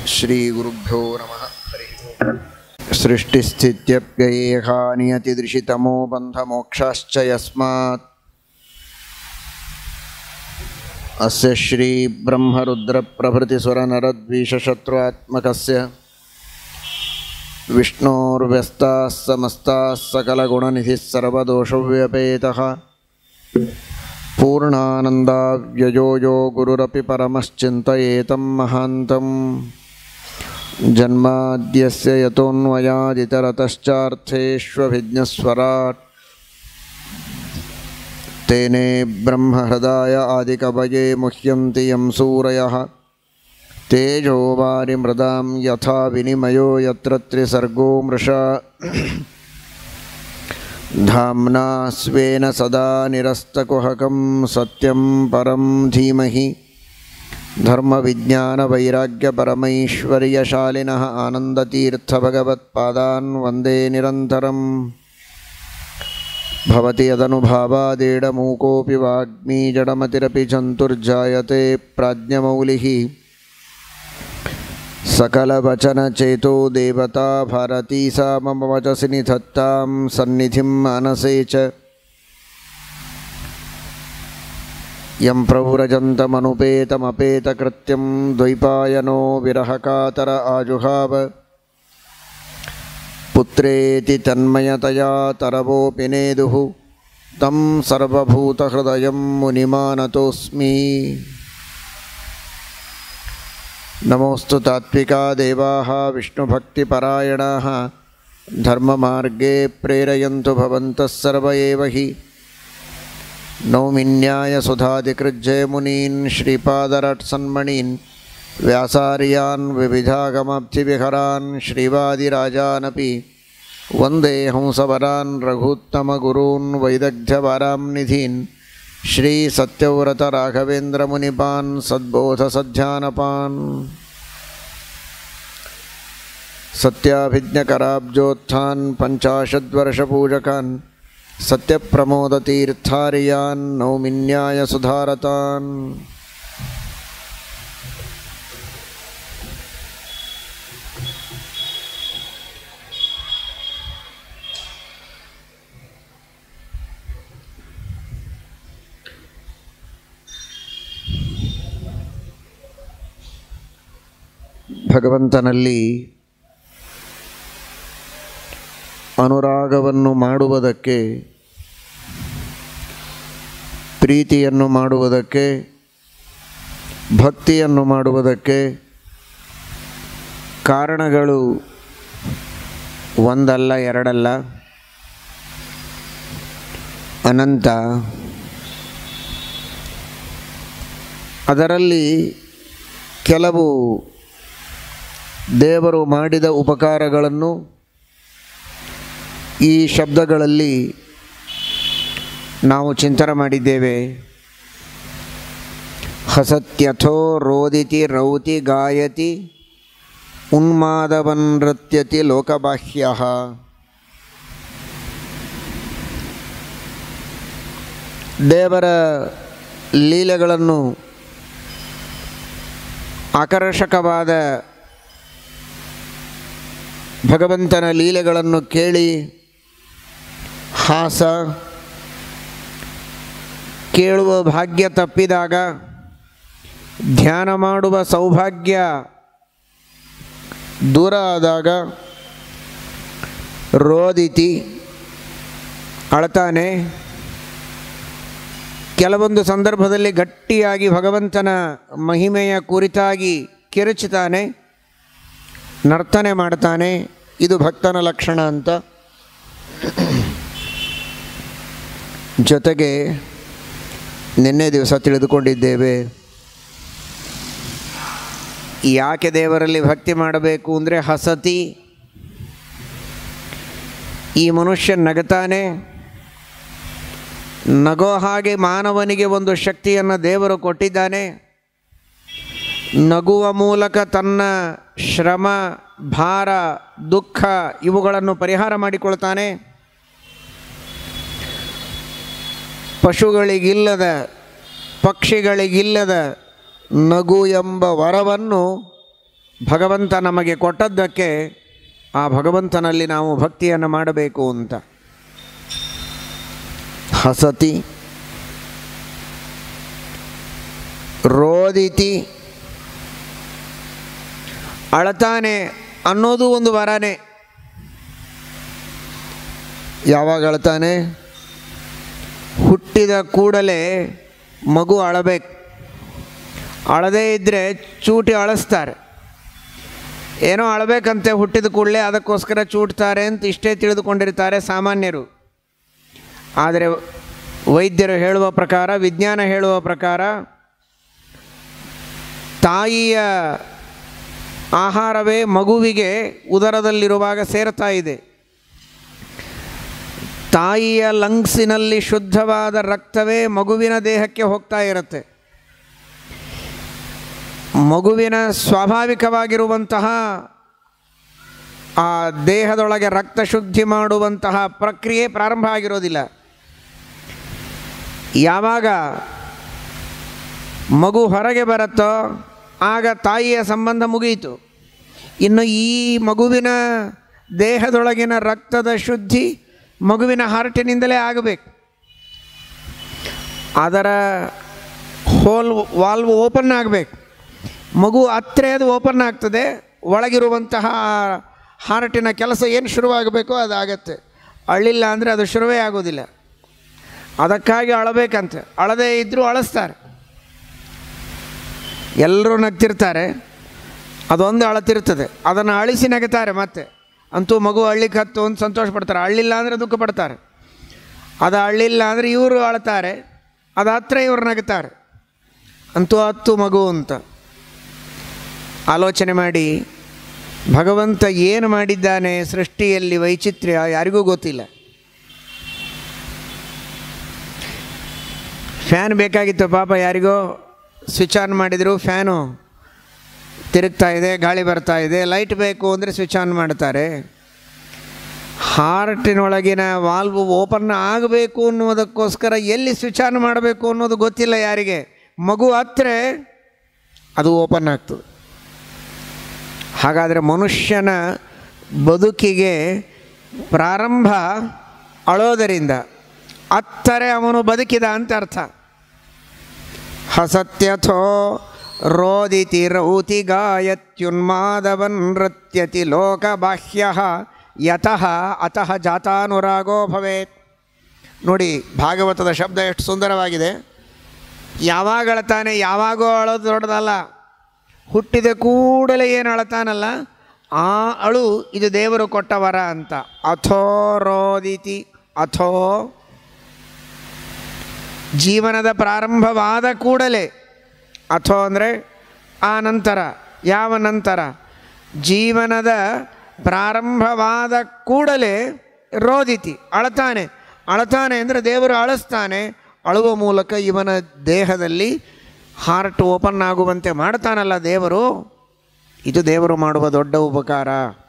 श्रीगुरुभ्यो नमः हरिः ओम् सृष्टिस्थित्यप्ययेहा नियतिदृशितमो बन्धमोक्षाश्च यस्मात् अस्य श्रीब्रह्मरुद्रप्रभृतिसुरनरद्विषशत्रुआत्मकस्य विष्णोर्व्यस्ताः समस्ताः सकलगुणनिधिः सर्वदोषव्यपेतः पूर्णानन्दाव्ययो यो गुरुरपि परमश्चिन्तयेतं महान्तम् जन्माद्यस्य यतोऽन्वयादितरतश्चार्थेष्वभिज्ञस्वराट् तेने ब्रह्महृदाय आदिकवये मुह्यन्ति यं सूरयः तेजो वारिमृदां यथा विनिमयो यत्र त्रिसर्गो मृषा धाम्ना स्वेन सदा निरस्तकुहकं सत्यं परं धीमहि धर्मविज्ञानवैराग्यपरमैश्वर्यशालिनः आनन्दतीर्थभगवत्पादान् वन्दे निरन्तरम् भवति यदनुभावादेडमूकोऽपि वाग्मी जडमतिरपि जन्तुर्जायते प्राज्ञमौलिः सकलवचनचेतो देवता भारती सा मम वचसि निधत्तां सन्निधिं मानसे च यं प्रव्रजन्तमनुपेतमपेतकृत्यं द्वैपायनो विरहकातर आजुहाव पुत्रेति तन्मयतया तरवोऽपि नेदुः तं सर्वभूतहृदयं मुनिमानतोऽस्मि नमोऽस्तु तात्विका देवाः विष्णुभक्तिपरायणाः धर्ममार्गे प्रेरयन्तु भवन्तः सर्व एव हि नौमिन्यायसुधादिकृज्जयमुनीन् श्रीपादरट्सन्मणीन् व्यासार्यान् विविधागमब्धिविहरान् श्रीवादिराजानपि वन्दे हंसवरान् रघूत्तमगुरून् वैदग्ध्यवरां निधीन् श्रीसत्यव्रतराघवेन्द्रमुनिपान् सद्बोधसध्यानपान् सत्याभिज्ञकराब्जोत्थान् पञ्चाशद्वर्षपूजकान् सत्यप्रमोदतीर्थार्यान् नौमिन्यायसुधारतान् ಭಗವಂತನಲ್ಲಿ ಅನುರಾಗವನ್ನು ಮಾಡುವುದಕ್ಕೆ ಪ್ರೀತಿಯನ್ನು ಮಾಡುವುದಕ್ಕೆ ಭಕ್ತಿಯನ್ನು ಮಾಡುವುದಕ್ಕೆ ಕಾರಣಗಳು ಒಂದಲ್ಲ ಎರಡಲ್ಲ ಅನಂತ ಅದರಲ್ಲಿ ಕೆಲವು ದೇವರು ಮಾಡಿದ ಉಪಕಾರಗಳನ್ನು ಈ ಶಬ್ದಗಳಲ್ಲಿ ನಾವು ಚಿಂತನೆ ಮಾಡಿದ್ದೇವೆ ಹಸತ್ಯಥೋ ರೋದಿತಿ ರೌತಿ ಗಾಯತಿ ಉನ್ಮಾದವನೃತ್ಯತಿ ಲೋಕಬಾಹ್ಯ ದೇವರ ಲೀಲೆಗಳನ್ನು ಆಕರ್ಷಕವಾದ ಭಗವಂತನ ಲೀಲೆಗಳನ್ನು ಕೇಳಿ ಹಾಸ ಕೇಳುವ ಭಾಗ್ಯ ತಪ್ಪಿದಾಗ ಧ್ಯಾನ ಮಾಡುವ ಸೌಭಾಗ್ಯ ದೂರ ಆದಾಗ ರೋದಿತಿ ಅಳ್ತಾನೆ ಕೆಲವೊಂದು ಸಂದರ್ಭದಲ್ಲಿ ಗಟ್ಟಿಯಾಗಿ ಭಗವಂತನ ಮಹಿಮೆಯ ಕುರಿತಾಗಿ ಕಿರುಚುತ್ತಾನೆ ನರ್ತನೆ ಮಾಡ್ತಾನೆ ಇದು ಭಕ್ತನ ಲಕ್ಷಣ ಅಂತ ಜೊತೆಗೆ ನಿನ್ನೆ ದಿವಸ ತಿಳಿದುಕೊಂಡಿದ್ದೇವೆ ಯಾಕೆ ದೇವರಲ್ಲಿ ಭಕ್ತಿ ಮಾಡಬೇಕು ಅಂದರೆ ಹಸತಿ ಈ ಮನುಷ್ಯ ನಗತಾನೆ ನಗೋ ಹಾಗೆ ಮಾನವನಿಗೆ ಒಂದು ಶಕ್ತಿಯನ್ನು ದೇವರು ಕೊಟ್ಟಿದ್ದಾನೆ ನಗುವ ಮೂಲಕ ತನ್ನ ಶ್ರಮ ಭಾರ ದುಃಖ ಇವುಗಳನ್ನು ಪರಿಹಾರ ಮಾಡಿಕೊಳ್ತಾನೆ ಪಶುಗಳಿಗಿಲ್ಲದ ಪಕ್ಷಿಗಳಿಗಿಲ್ಲದ ನಗು ಎಂಬ ವರವನ್ನು ಭಗವಂತ ನಮಗೆ ಕೊಟ್ಟದ್ದಕ್ಕೆ ಆ ಭಗವಂತನಲ್ಲಿ ನಾವು ಭಕ್ತಿಯನ್ನು ಮಾಡಬೇಕು ಅಂತ ಹಸತಿ ರೋದಿತಿ ಅಳತಾನೆ ಅನ್ನೋದು ಒಂದು ವರನೇ ಯಾವಾಗ ಅಳ್ತಾನೆ ಹುಟ್ಟಿದ ಕೂಡಲೇ ಮಗು ಅಳಬೇಕು ಅಳದೇ ಇದ್ದರೆ ಚೂಟಿ ಅಳಿಸ್ತಾರೆ ಏನೋ ಅಳಬೇಕಂತೆ ಹುಟ್ಟಿದ ಕೂಡಲೇ ಅದಕ್ಕೋಸ್ಕರ ಚೂಟ್ತಾರೆ ಅಂತ ಇಷ್ಟೇ ತಿಳಿದುಕೊಂಡಿರ್ತಾರೆ ಸಾಮಾನ್ಯರು ಆದರೆ ವೈದ್ಯರು ಹೇಳುವ ಪ್ರಕಾರ ವಿಜ್ಞಾನ ಹೇಳುವ ಪ್ರಕಾರ ತಾಯಿಯ ಆಹಾರವೇ ಮಗುವಿಗೆ ಉದರದಲ್ಲಿರುವಾಗ ಸೇರ್ತಾ ಇದೆ ತಾಯಿಯ ಲಂಗ್ಸಿನಲ್ಲಿ ಶುದ್ಧವಾದ ರಕ್ತವೇ ಮಗುವಿನ ದೇಹಕ್ಕೆ ಹೋಗ್ತಾ ಇರುತ್ತೆ ಮಗುವಿನ ಸ್ವಾಭಾವಿಕವಾಗಿರುವಂತಹ ಆ ದೇಹದೊಳಗೆ ರಕ್ತ ಶುದ್ಧಿ ಮಾಡುವಂತಹ ಪ್ರಕ್ರಿಯೆ ಪ್ರಾರಂಭ ಆಗಿರೋದಿಲ್ಲ ಯಾವಾಗ ಮಗು ಹೊರಗೆ ಬರುತ್ತೋ ಆಗ ತಾಯಿಯ ಸಂಬಂಧ ಮುಗಿಯಿತು ಇನ್ನು ಈ ಮಗುವಿನ ದೇಹದೊಳಗಿನ ರಕ್ತದ ಶುದ್ಧಿ ಮಗುವಿನ ಹಾರ್ಟಿನಿಂದಲೇ ಆಗಬೇಕು ಅದರ ಹೋಲ್ ವಾಲ್ವ್ ಓಪನ್ ಆಗಬೇಕು ಮಗು ಹತ್ತಿರ ಅದು ಓಪನ್ ಆಗ್ತದೆ ಒಳಗಿರುವಂತಹ ಹಾರ್ಟಿನ ಕೆಲಸ ಏನು ಶುರುವಾಗಬೇಕೋ ಅದಾಗತ್ತೆ ಅಳ್ಳಿಲ್ಲ ಅಂದರೆ ಅದು ಶುರುವೇ ಆಗೋದಿಲ್ಲ ಅದಕ್ಕಾಗಿ ಅಳಬೇಕಂತೆ ಅಳದೇ ಇದ್ದರೂ ಅಳಿಸ್ತಾರೆ ಎಲ್ಲರೂ ನಗ್ತಿರ್ತಾರೆ ಅದೊಂದು ಅಳತಿರ್ತದೆ ಅದನ್ನು ಅಳಿಸಿ ನಗುತ್ತಾರೆ ಮತ್ತೆ ಅಂತೂ ಮಗು ಅಳ್ಳಿಕ್ಕೆ ಹತ್ತು ಅಂತ ಸಂತೋಷ ಪಡ್ತಾರೆ ಅಳ್ಳಿಲ್ಲ ಅಂದರೆ ದುಃಖ ಪಡ್ತಾರೆ ಅದು ಅಳ್ಳಿಲ್ಲ ಅಂದರೆ ಇವರು ಅಳ್ತಾರೆ ಅದು ಹತ್ರ ಇವರು ನಗುತ್ತಾರೆ ಅಂತೂ ಹತ್ತು ಮಗು ಅಂತ ಆಲೋಚನೆ ಮಾಡಿ ಭಗವಂತ ಏನು ಮಾಡಿದ್ದಾನೆ ಸೃಷ್ಟಿಯಲ್ಲಿ ವೈಚಿತ್ರ್ಯ ಯಾರಿಗೂ ಗೊತ್ತಿಲ್ಲ ಫ್ಯಾನ್ ಬೇಕಾಗಿತ್ತು ಪಾಪ ಯಾರಿಗೋ ಸ್ವಿಚ್ ಆನ್ ಮಾಡಿದರು ಫ್ಯಾನು ತಿರುಗ್ತಾ ಇದೆ ಗಾಳಿ ಬರ್ತಾ ಇದೆ ಲೈಟ್ ಬೇಕು ಅಂದರೆ ಸ್ವಿಚ್ ಆನ್ ಮಾಡ್ತಾರೆ ಹಾರ್ಟಿನೊಳಗಿನ ವಾಲ್ವ್ ಓಪನ್ ಆಗಬೇಕು ಅನ್ನೋದಕ್ಕೋಸ್ಕರ ಎಲ್ಲಿ ಸ್ವಿಚ್ ಆನ್ ಮಾಡಬೇಕು ಅನ್ನೋದು ಗೊತ್ತಿಲ್ಲ ಯಾರಿಗೆ ಮಗು ಹತ್ರ ಅದು ಓಪನ್ ಆಗ್ತದೆ ಹಾಗಾದರೆ ಮನುಷ್ಯನ ಬದುಕಿಗೆ ಪ್ರಾರಂಭ ಅಳೋದರಿಂದ ಅತ್ತರೆ ಅವನು ಬದುಕಿದ ಅಂತ ಅರ್ಥ ಹಸತ್ಯಥೋ ರೋದಿತಿ ರೌತಿ ಗಾಯತ್ಯುನ್ಮಾದವನ್ ನೃತ್ಯತಿ ಲೋಕಬಾಹ್ಯ ಯತಃ ಅತಃ ಜಾತಾನುರಾಗೋ ಭವೇತ್ ನೋಡಿ ಭಾಗವತದ ಶಬ್ದ ಎಷ್ಟು ಸುಂದರವಾಗಿದೆ ಯಾವಾಗ ಅಳತಾನೆ ಯಾವಾಗೋ ಅಳೋದು ದೊಡ್ಡದಲ್ಲ ಹುಟ್ಟಿದ ಕೂಡಲೇ ಏನು ಅಳತಾನಲ್ಲ ಆ ಅಳು ಇದು ದೇವರು ಕೊಟ್ಟ ವರ ಅಂತ ಅಥೋ ರೋದಿತಿ ಅಥೋ ಜೀವನದ ಪ್ರಾರಂಭವಾದ ಕೂಡಲೇ ಅಥೋ ಅಂದರೆ ಆ ನಂತರ ಯಾವ ನಂತರ ಜೀವನದ ಪ್ರಾರಂಭವಾದ ಕೂಡಲೇ ರೋದಿತಿ ಅಳತಾನೆ ಅಳತಾನೆ ಅಂದರೆ ದೇವರು ಅಳಿಸ್ತಾನೆ ಅಳುವ ಮೂಲಕ ಇವನ ದೇಹದಲ್ಲಿ ಹಾರ್ಟ್ ಓಪನ್ ಆಗುವಂತೆ ಮಾಡ್ತಾನಲ್ಲ ದೇವರು ಇದು ದೇವರು ಮಾಡುವ ದೊಡ್ಡ ಉಪಕಾರ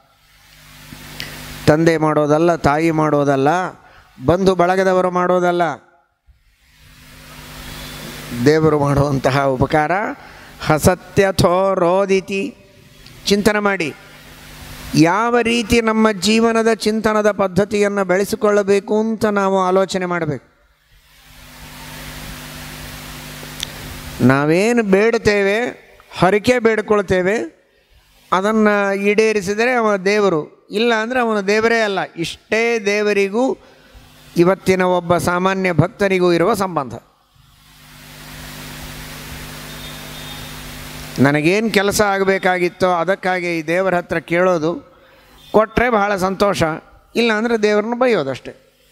ತಂದೆ ಮಾಡೋದಲ್ಲ ತಾಯಿ ಮಾಡೋದಲ್ಲ ಬಂಧು ಬಳಗದವರು ಮಾಡೋದಲ್ಲ ದೇವರು ಮಾಡುವಂತಹ ಉಪಕಾರ ಹಸತ್ಯಥೋ ರೋದಿತಿ ಚಿಂತನೆ ಮಾಡಿ ಯಾವ ರೀತಿ ನಮ್ಮ ಜೀವನದ ಚಿಂತನದ ಪದ್ಧತಿಯನ್ನು ಬೆಳೆಸಿಕೊಳ್ಳಬೇಕು ಅಂತ ನಾವು ಆಲೋಚನೆ ಮಾಡಬೇಕು ನಾವೇನು ಬೇಡುತ್ತೇವೆ ಹರಕೆ ಬೇಡ್ಕೊಳ್ತೇವೆ ಅದನ್ನು ಈಡೇರಿಸಿದರೆ ಅವ ದೇವರು ಇಲ್ಲ ಅಂದರೆ ಅವನು ದೇವರೇ ಅಲ್ಲ ಇಷ್ಟೇ ದೇವರಿಗೂ ಇವತ್ತಿನ ಒಬ್ಬ ಸಾಮಾನ್ಯ ಭಕ್ತರಿಗೂ ಇರುವ ಸಂಬಂಧ ನನಗೇನು ಕೆಲಸ ಆಗಬೇಕಾಗಿತ್ತೋ ಅದಕ್ಕಾಗಿ ಈ ದೇವರ ಹತ್ರ ಕೇಳೋದು ಕೊಟ್ಟರೆ ಬಹಳ ಸಂತೋಷ ಇಲ್ಲ ಅಂದರೆ ದೇವರನ್ನು ಬೈಯೋದಷ್ಟೆ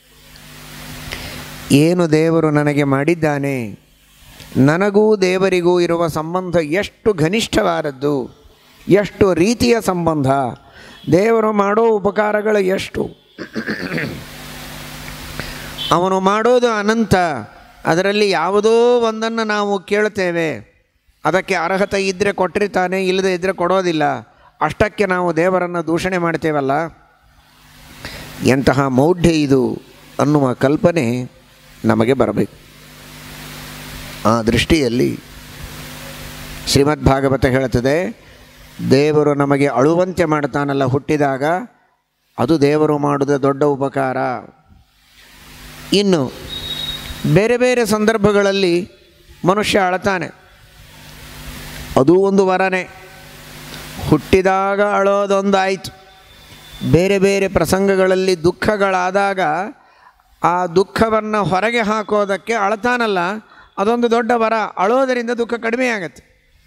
ಏನು ದೇವರು ನನಗೆ ಮಾಡಿದ್ದಾನೆ ನನಗೂ ದೇವರಿಗೂ ಇರುವ ಸಂಬಂಧ ಎಷ್ಟು ಘನಿಷ್ಠವಾದದ್ದು ಎಷ್ಟು ರೀತಿಯ ಸಂಬಂಧ ದೇವರು ಮಾಡೋ ಉಪಕಾರಗಳು ಎಷ್ಟು ಅವನು ಮಾಡೋದು ಅನಂತ ಅದರಲ್ಲಿ ಯಾವುದೋ ಒಂದನ್ನು ನಾವು ಕೇಳ್ತೇವೆ ಅದಕ್ಕೆ ಅರ್ಹತೆ ಇದ್ದರೆ ಕೊಟ್ಟಿರ್ತಾನೆ ಇಲ್ಲದೆ ಇದ್ದರೆ ಕೊಡೋದಿಲ್ಲ ಅಷ್ಟಕ್ಕೆ ನಾವು ದೇವರನ್ನು ದೂಷಣೆ ಮಾಡ್ತೇವಲ್ಲ ಎಂತಹ ಮೌಢ್ಯ ಇದು ಅನ್ನುವ ಕಲ್ಪನೆ ನಮಗೆ ಬರಬೇಕು ಆ ದೃಷ್ಟಿಯಲ್ಲಿ ಶ್ರೀಮದ್ ಭಾಗವತ ಹೇಳ್ತದೆ ದೇವರು ನಮಗೆ ಅಳುವಂತೆ ಮಾಡ್ತಾನಲ್ಲ ಹುಟ್ಟಿದಾಗ ಅದು ದೇವರು ಮಾಡಿದ ದೊಡ್ಡ ಉಪಕಾರ ಇನ್ನು ಬೇರೆ ಬೇರೆ ಸಂದರ್ಭಗಳಲ್ಲಿ ಮನುಷ್ಯ ಅಳ್ತಾನೆ ಅದು ಒಂದು ವರನೇ ಹುಟ್ಟಿದಾಗ ಅಳೋದೊಂದು ಆಯಿತು ಬೇರೆ ಬೇರೆ ಪ್ರಸಂಗಗಳಲ್ಲಿ ದುಃಖಗಳಾದಾಗ ಆ ದುಃಖವನ್ನು ಹೊರಗೆ ಹಾಕೋದಕ್ಕೆ ಅಳ್ತಾನಲ್ಲ ಅದೊಂದು ದೊಡ್ಡ ವರ ಅಳೋದರಿಂದ ದುಃಖ ಕಡಿಮೆ ಆಗತ್ತೆ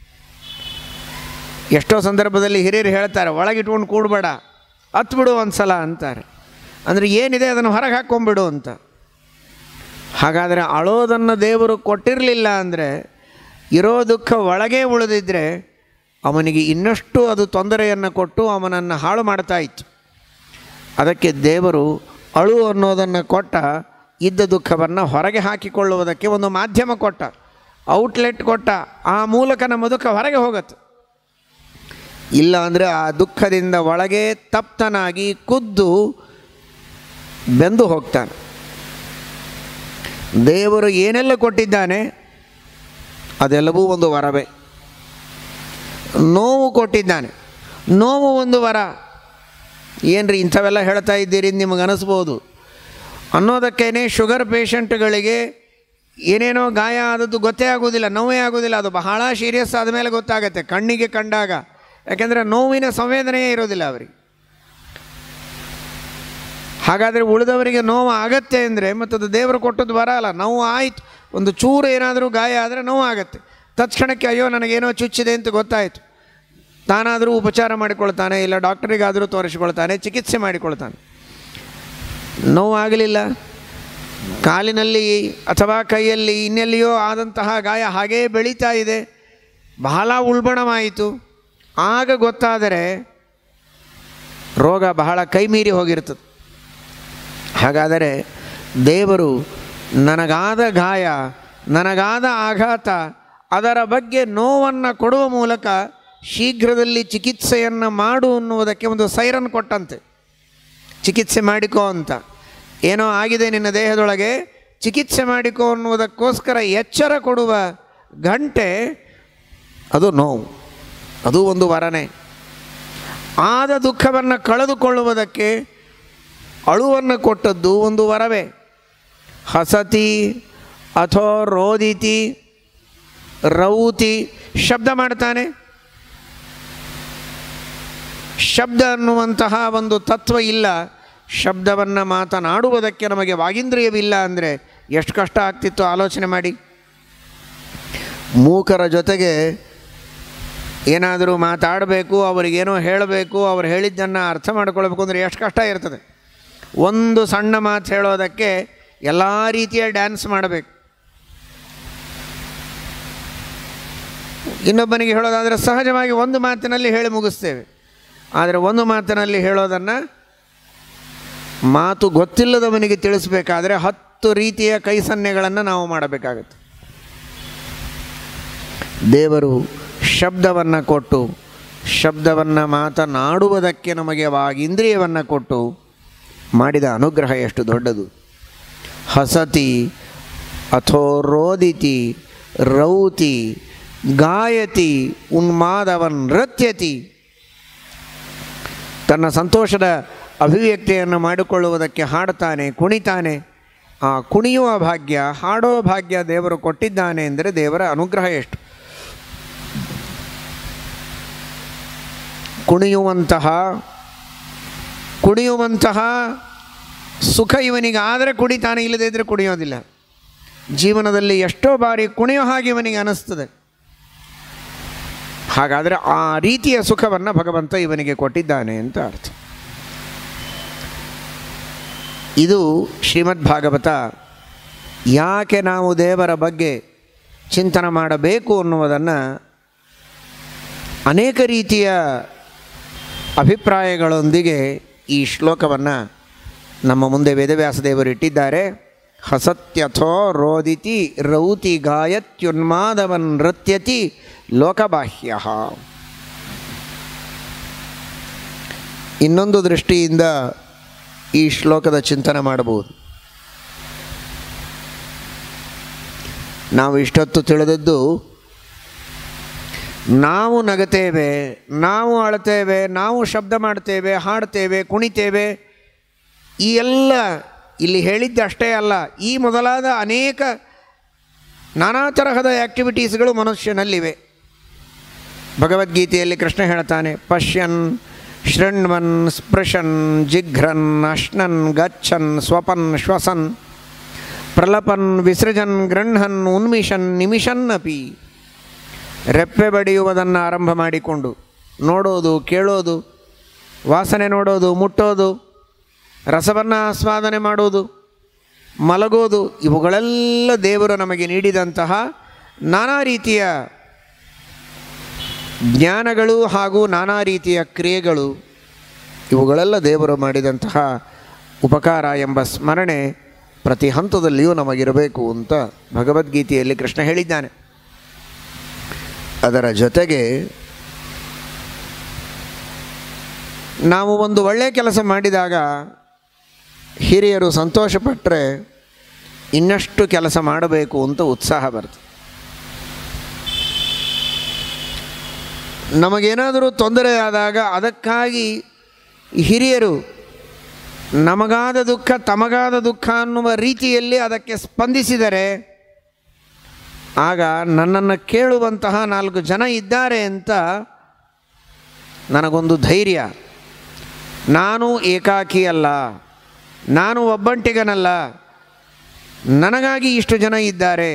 ಎಷ್ಟೋ ಸಂದರ್ಭದಲ್ಲಿ ಹಿರಿಯರು ಹೇಳ್ತಾರೆ ಒಳಗಿಟ್ಕೊಂಡು ಕೂಡಬೇಡ ಹತ್ಬಿಡು ಒಂದು ಸಲ ಅಂತಾರೆ ಅಂದರೆ ಏನಿದೆ ಅದನ್ನು ಹೊರಗೆ ಹಾಕ್ಕೊಂಬಿಡು ಅಂತ ಹಾಗಾದರೆ ಅಳೋದನ್ನು ದೇವರು ಕೊಟ್ಟಿರಲಿಲ್ಲ ಅಂದರೆ ಇರೋ ದುಃಖ ಒಳಗೆ ಉಳಿದಿದ್ದರೆ ಅವನಿಗೆ ಇನ್ನಷ್ಟು ಅದು ತೊಂದರೆಯನ್ನು ಕೊಟ್ಟು ಅವನನ್ನು ಹಾಳು ಮಾಡ್ತಾ ಇತ್ತು ಅದಕ್ಕೆ ದೇವರು ಅಳು ಅನ್ನೋದನ್ನು ಕೊಟ್ಟ ಇದ್ದ ದುಃಖವನ್ನು ಹೊರಗೆ ಹಾಕಿಕೊಳ್ಳುವುದಕ್ಕೆ ಒಂದು ಮಾಧ್ಯಮ ಕೊಟ್ಟ ಔಟ್ಲೆಟ್ ಕೊಟ್ಟ ಆ ಮೂಲಕ ನಮ್ಮ ದುಃಖ ಹೊರಗೆ ಹೋಗುತ್ತೆ ಇಲ್ಲ ಅಂದರೆ ಆ ದುಃಖದಿಂದ ಒಳಗೆ ತಪ್ತನಾಗಿ ಕುದ್ದು ಬೆಂದು ಹೋಗ್ತಾನೆ ದೇವರು ಏನೆಲ್ಲ ಕೊಟ್ಟಿದ್ದಾನೆ ಅದೆಲ್ಲವೂ ಒಂದು ವರವೇ ನೋವು ಕೊಟ್ಟಿದ್ದಾನೆ ನೋವು ಒಂದು ವರ ಏನ್ರಿ ಇಂಥವೆಲ್ಲ ಹೇಳ್ತಾ ಇದ್ದೀರಿ ನಿಮಗೆ ಅನಿಸ್ಬೋದು ಅನ್ನೋದಕ್ಕೇ ಶುಗರ್ ಪೇಷಂಟ್ಗಳಿಗೆ ಏನೇನೋ ಗಾಯ ಆದದ್ದು ಗೊತ್ತೇ ಆಗೋದಿಲ್ಲ ನೋವೇ ಆಗೋದಿಲ್ಲ ಅದು ಬಹಳ ಸೀರಿಯಸ್ ಆದಮೇಲೆ ಗೊತ್ತಾಗುತ್ತೆ ಕಣ್ಣಿಗೆ ಕಂಡಾಗ ಯಾಕೆಂದರೆ ನೋವಿನ ಸಂವೇದನೆಯೇ ಇರೋದಿಲ್ಲ ಅವರಿಗೆ ಹಾಗಾದರೆ ಉಳಿದವರಿಗೆ ನೋವು ಆಗತ್ತೆ ಅಂದರೆ ಮತ್ತು ಅದು ದೇವರು ಕೊಟ್ಟದ್ದು ವರ ಅಲ್ಲ ನೋವು ಆಯಿತು ಒಂದು ಚೂರು ಏನಾದರೂ ಗಾಯ ಆದರೆ ನೋವು ಆಗುತ್ತೆ ತತ್ಕ್ಷಣಕ್ಕೆ ಅಯ್ಯೋ ನನಗೇನೋ ಚುಚ್ಚಿದೆ ಅಂತ ಗೊತ್ತಾಯಿತು ತಾನಾದರೂ ಉಪಚಾರ ಮಾಡಿಕೊಳ್ತಾನೆ ಇಲ್ಲ ಡಾಕ್ಟರಿಗಾದರೂ ತೋರಿಸಿಕೊಳ್ತಾನೆ ಚಿಕಿತ್ಸೆ ಮಾಡಿಕೊಳ್ತಾನೆ ನೋವು ಆಗಲಿಲ್ಲ ಕಾಲಿನಲ್ಲಿ ಅಥವಾ ಕೈಯಲ್ಲಿ ಇನ್ನೆಲ್ಲಿಯೋ ಆದಂತಹ ಗಾಯ ಹಾಗೇ ಬೆಳೀತಾ ಇದೆ ಬಹಳ ಉಲ್ಬಣವಾಯಿತು ಆಗ ಗೊತ್ತಾದರೆ ರೋಗ ಬಹಳ ಕೈಮೀರಿ ಹೋಗಿರ್ತದೆ ಹಾಗಾದರೆ ದೇವರು ನನಗಾದ ಗಾಯ ನನಗಾದ ಆಘಾತ ಅದರ ಬಗ್ಗೆ ನೋವನ್ನು ಕೊಡುವ ಮೂಲಕ ಶೀಘ್ರದಲ್ಲಿ ಚಿಕಿತ್ಸೆಯನ್ನು ಮಾಡು ಅನ್ನುವುದಕ್ಕೆ ಒಂದು ಸೈರನ್ ಕೊಟ್ಟಂತೆ ಚಿಕಿತ್ಸೆ ಮಾಡಿಕೋ ಅಂತ ಏನೋ ಆಗಿದೆ ನಿನ್ನ ದೇಹದೊಳಗೆ ಚಿಕಿತ್ಸೆ ಮಾಡಿಕೋ ಅನ್ನುವುದಕ್ಕೋಸ್ಕರ ಎಚ್ಚರ ಕೊಡುವ ಗಂಟೆ ಅದು ನೋವು ಅದು ಒಂದು ವರನೆ ಆದ ದುಃಖವನ್ನು ಕಳೆದುಕೊಳ್ಳುವುದಕ್ಕೆ ಅಳುವನ್ನು ಕೊಟ್ಟದ್ದು ಒಂದು ವರವೇ ಹಸತಿ ಅಥೋ ರೋದಿತಿ ರೌತಿ ಶಬ್ದ ಮಾಡ್ತಾನೆ ಶಬ್ದ ಅನ್ನುವಂತಹ ಒಂದು ತತ್ವ ಇಲ್ಲ ಶಬ್ದವನ್ನು ಮಾತನಾಡುವುದಕ್ಕೆ ನಮಗೆ ವಾಗೀಂದ್ರಿಯವಿಲ್ಲ ಅಂದರೆ ಎಷ್ಟು ಕಷ್ಟ ಆಗ್ತಿತ್ತು ಆಲೋಚನೆ ಮಾಡಿ ಮೂಕರ ಜೊತೆಗೆ ಏನಾದರೂ ಮಾತಾಡಬೇಕು ಅವರಿಗೇನೋ ಹೇಳಬೇಕು ಅವ್ರು ಹೇಳಿದ್ದನ್ನು ಅರ್ಥ ಮಾಡ್ಕೊಳ್ಬೇಕು ಅಂದರೆ ಎಷ್ಟು ಕಷ್ಟ ಇರ್ತದೆ ಒಂದು ಸಣ್ಣ ಮಾತು ಹೇಳೋದಕ್ಕೆ ಎಲ್ಲ ರೀತಿಯ ಡ್ಯಾನ್ಸ್ ಮಾಡಬೇಕು ಇನ್ನೊಬ್ಬನಿಗೆ ಹೇಳೋದಾದರೆ ಸಹಜವಾಗಿ ಒಂದು ಮಾತಿನಲ್ಲಿ ಹೇಳಿ ಮುಗಿಸ್ತೇವೆ ಆದರೆ ಒಂದು ಮಾತಿನಲ್ಲಿ ಹೇಳೋದನ್ನು ಮಾತು ಗೊತ್ತಿಲ್ಲದವನಿಗೆ ತಿಳಿಸ್ಬೇಕಾದ್ರೆ ಹತ್ತು ರೀತಿಯ ಕೈ ಸನ್ನೆಗಳನ್ನು ನಾವು ಮಾಡಬೇಕಾಗುತ್ತೆ ದೇವರು ಶಬ್ದವನ್ನು ಕೊಟ್ಟು ಶಬ್ದವನ್ನು ಮಾತನಾಡುವುದಕ್ಕೆ ನಮಗೆ ವಾಗಿಂದ್ರಿಯವನ್ನು ಕೊಟ್ಟು ಮಾಡಿದ ಅನುಗ್ರಹ ಎಷ್ಟು ದೊಡ್ಡದು ಹಸತಿ ಅಥೋ ರೋದಿತಿ ರೌತಿ ಗಾಯತಿ ಉನ್ಮಾದವನ್ ನೃತ್ಯತಿ ತನ್ನ ಸಂತೋಷದ ಅಭಿವ್ಯಕ್ತಿಯನ್ನು ಮಾಡಿಕೊಳ್ಳುವುದಕ್ಕೆ ಹಾಡ್ತಾನೆ ಕುಣಿತಾನೆ ಆ ಕುಣಿಯುವ ಭಾಗ್ಯ ಹಾಡೋ ಭಾಗ್ಯ ದೇವರು ಕೊಟ್ಟಿದ್ದಾನೆ ಎಂದರೆ ದೇವರ ಅನುಗ್ರಹ ಎಷ್ಟು ಕುಣಿಯುವಂತಹ ಕುಣಿಯುವಂತಹ ಸುಖ ಇವನಿಗೆ ಆದರೆ ಕುಡಿತಾನೆ ಇಲ್ಲದೇ ಇದ್ದರೆ ಕುಣಿಯೋದಿಲ್ಲ ಜೀವನದಲ್ಲಿ ಎಷ್ಟೋ ಬಾರಿ ಕುಣಿಯೋ ಹಾಗೆ ಇವನಿಗೆ ಅನ್ನಿಸ್ತದೆ ಹಾಗಾದರೆ ಆ ರೀತಿಯ ಸುಖವನ್ನು ಭಗವಂತ ಇವನಿಗೆ ಕೊಟ್ಟಿದ್ದಾನೆ ಅಂತ ಅರ್ಥ ಇದು ಶ್ರೀಮದ್ ಭಾಗವತ ಯಾಕೆ ನಾವು ದೇವರ ಬಗ್ಗೆ ಚಿಂತನೆ ಮಾಡಬೇಕು ಅನ್ನುವುದನ್ನು ಅನೇಕ ರೀತಿಯ ಅಭಿಪ್ರಾಯಗಳೊಂದಿಗೆ ಈ ಶ್ಲೋಕವನ್ನು ನಮ್ಮ ಮುಂದೆ ವೇದವ್ಯಾಸ ದೇವರು ಇಟ್ಟಿದ್ದಾರೆ ಹಸತ್ಯಥೋ ರೋದಿತಿ ರೌತಿ ಗಾಯತ್ಯುನ್ಮಾದವನ್ ನೃತ್ಯತಿ ಲೋಕಬಾಹ್ಯ ಇನ್ನೊಂದು ದೃಷ್ಟಿಯಿಂದ ಈ ಶ್ಲೋಕದ ಚಿಂತನೆ ಮಾಡಬಹುದು ನಾವು ಇಷ್ಟೊತ್ತು ತಿಳಿದದ್ದು ನಾವು ನಗತೇವೆ ನಾವು ಅಳ್ತೇವೆ ನಾವು ಶಬ್ದ ಮಾಡ್ತೇವೆ ಹಾಡ್ತೇವೆ ಕುಣಿತೇವೆ ಈ ಎಲ್ಲ ಇಲ್ಲಿ ಹೇಳಿದ್ದೆ ಅಷ್ಟೇ ಅಲ್ಲ ಈ ಮೊದಲಾದ ಅನೇಕ ನಾನಾ ತರಹದ ಆ್ಯಕ್ಟಿವಿಟೀಸ್ಗಳು ಮನುಷ್ಯನಲ್ಲಿವೆ ಭಗವದ್ಗೀತೆಯಲ್ಲಿ ಕೃಷ್ಣ ಹೇಳ್ತಾನೆ ಪಶ್ಯನ್ ಶೃಣ್ವನ್ ಸ್ಪೃಶನ್ ಜಿಘ್ರನ್ ಅಶ್ನನ್ ಗಚ್ಚನ್ ಸ್ವಪನ್ ಶ್ವಸನ್ ಪ್ರಲಪನ್ ವಿಸೃಜನ್ ಗೃಹನ್ ಉನ್ಮಿಷನ್ ನಿಮಿಷನ್ ಅಪಿ ರೆಪ್ಪೆ ಬಡಿಯುವುದನ್ನು ಆರಂಭ ಮಾಡಿಕೊಂಡು ನೋಡೋದು ಕೇಳೋದು ವಾಸನೆ ನೋಡೋದು ಮುಟ್ಟೋದು ರಸವನ್ನು ಆಸ್ವಾದನೆ ಮಾಡೋದು ಮಲಗೋದು ಇವುಗಳೆಲ್ಲ ದೇವರು ನಮಗೆ ನೀಡಿದಂತಹ ನಾನಾ ರೀತಿಯ ಜ್ಞಾನಗಳು ಹಾಗೂ ನಾನಾ ರೀತಿಯ ಕ್ರಿಯೆಗಳು ಇವುಗಳೆಲ್ಲ ದೇವರು ಮಾಡಿದಂತಹ ಉಪಕಾರ ಎಂಬ ಸ್ಮರಣೆ ಪ್ರತಿ ಹಂತದಲ್ಲಿಯೂ ನಮಗಿರಬೇಕು ಅಂತ ಭಗವದ್ಗೀತೆಯಲ್ಲಿ ಕೃಷ್ಣ ಹೇಳಿದ್ದಾನೆ ಅದರ ಜೊತೆಗೆ ನಾವು ಒಂದು ಒಳ್ಳೆಯ ಕೆಲಸ ಮಾಡಿದಾಗ ಹಿರಿಯರು ಸಂತೋಷಪಟ್ಟರೆ ಇನ್ನಷ್ಟು ಕೆಲಸ ಮಾಡಬೇಕು ಅಂತ ಉತ್ಸಾಹ ಬರ್ತದೆ ನಮಗೇನಾದರೂ ತೊಂದರೆ ಆದಾಗ ಅದಕ್ಕಾಗಿ ಹಿರಿಯರು ನಮಗಾದ ದುಃಖ ತಮಗಾದ ದುಃಖ ಅನ್ನುವ ರೀತಿಯಲ್ಲಿ ಅದಕ್ಕೆ ಸ್ಪಂದಿಸಿದರೆ ಆಗ ನನ್ನನ್ನು ಕೇಳುವಂತಹ ನಾಲ್ಕು ಜನ ಇದ್ದಾರೆ ಅಂತ ನನಗೊಂದು ಧೈರ್ಯ ನಾನು ಏಕಾಕಿ ಅಲ್ಲ ನಾನು ಒಬ್ಬಂಟಿಗನಲ್ಲ ನನಗಾಗಿ ಇಷ್ಟು ಜನ ಇದ್ದಾರೆ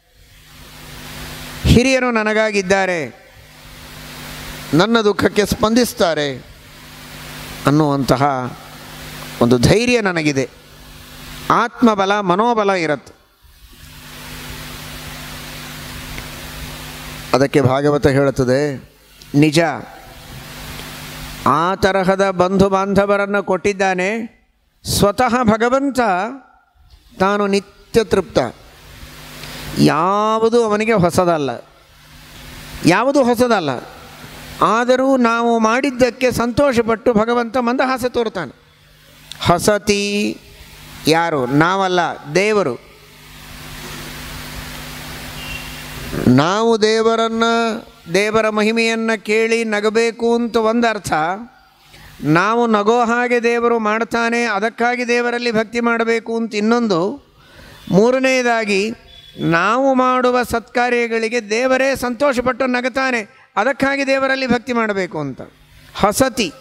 ಹಿರಿಯರು ನನಗಾಗಿದ್ದಾರೆ ನನ್ನ ದುಃಖಕ್ಕೆ ಸ್ಪಂದಿಸ್ತಾರೆ ಅನ್ನುವಂತಹ ಒಂದು ಧೈರ್ಯ ನನಗಿದೆ ಆತ್ಮಬಲ ಮನೋಬಲ ಇರುತ್ತೆ ಅದಕ್ಕೆ ಭಾಗವತ ಹೇಳುತ್ತದೆ ನಿಜ ಆ ತರಹದ ಬಂಧು ಬಾಂಧವರನ್ನು ಕೊಟ್ಟಿದ್ದಾನೆ ಸ್ವತಃ ಭಗವಂತ ತಾನು ನಿತ್ಯ ತೃಪ್ತ ಯಾವುದು ಅವನಿಗೆ ಹೊಸದಲ್ಲ ಯಾವುದು ಹೊಸದಲ್ಲ ಆದರೂ ನಾವು ಮಾಡಿದ್ದಕ್ಕೆ ಸಂತೋಷಪಟ್ಟು ಭಗವಂತ ಮಂದಹಾಸ ತೋರ್ತಾನೆ ಹಸತಿ ಯಾರು ನಾವಲ್ಲ ದೇವರು ನಾವು ದೇವರನ್ನು ದೇವರ ಮಹಿಮೆಯನ್ನು ಕೇಳಿ ನಗಬೇಕು ಅಂತ ಒಂದು ಅರ್ಥ ನಾವು ನಗೋ ಹಾಗೆ ದೇವರು ಮಾಡ್ತಾನೆ ಅದಕ್ಕಾಗಿ ದೇವರಲ್ಲಿ ಭಕ್ತಿ ಮಾಡಬೇಕು ಅಂತ ಇನ್ನೊಂದು ಮೂರನೆಯದಾಗಿ ನಾವು ಮಾಡುವ ಸತ್ಕಾರ್ಯಗಳಿಗೆ ದೇವರೇ ಸಂತೋಷಪಟ್ಟು ನಗತಾನೆ ಅದಕ್ಕಾಗಿ ದೇವರಲ್ಲಿ ಭಕ್ತಿ ಮಾಡಬೇಕು ಅಂತ ಹಸತಿ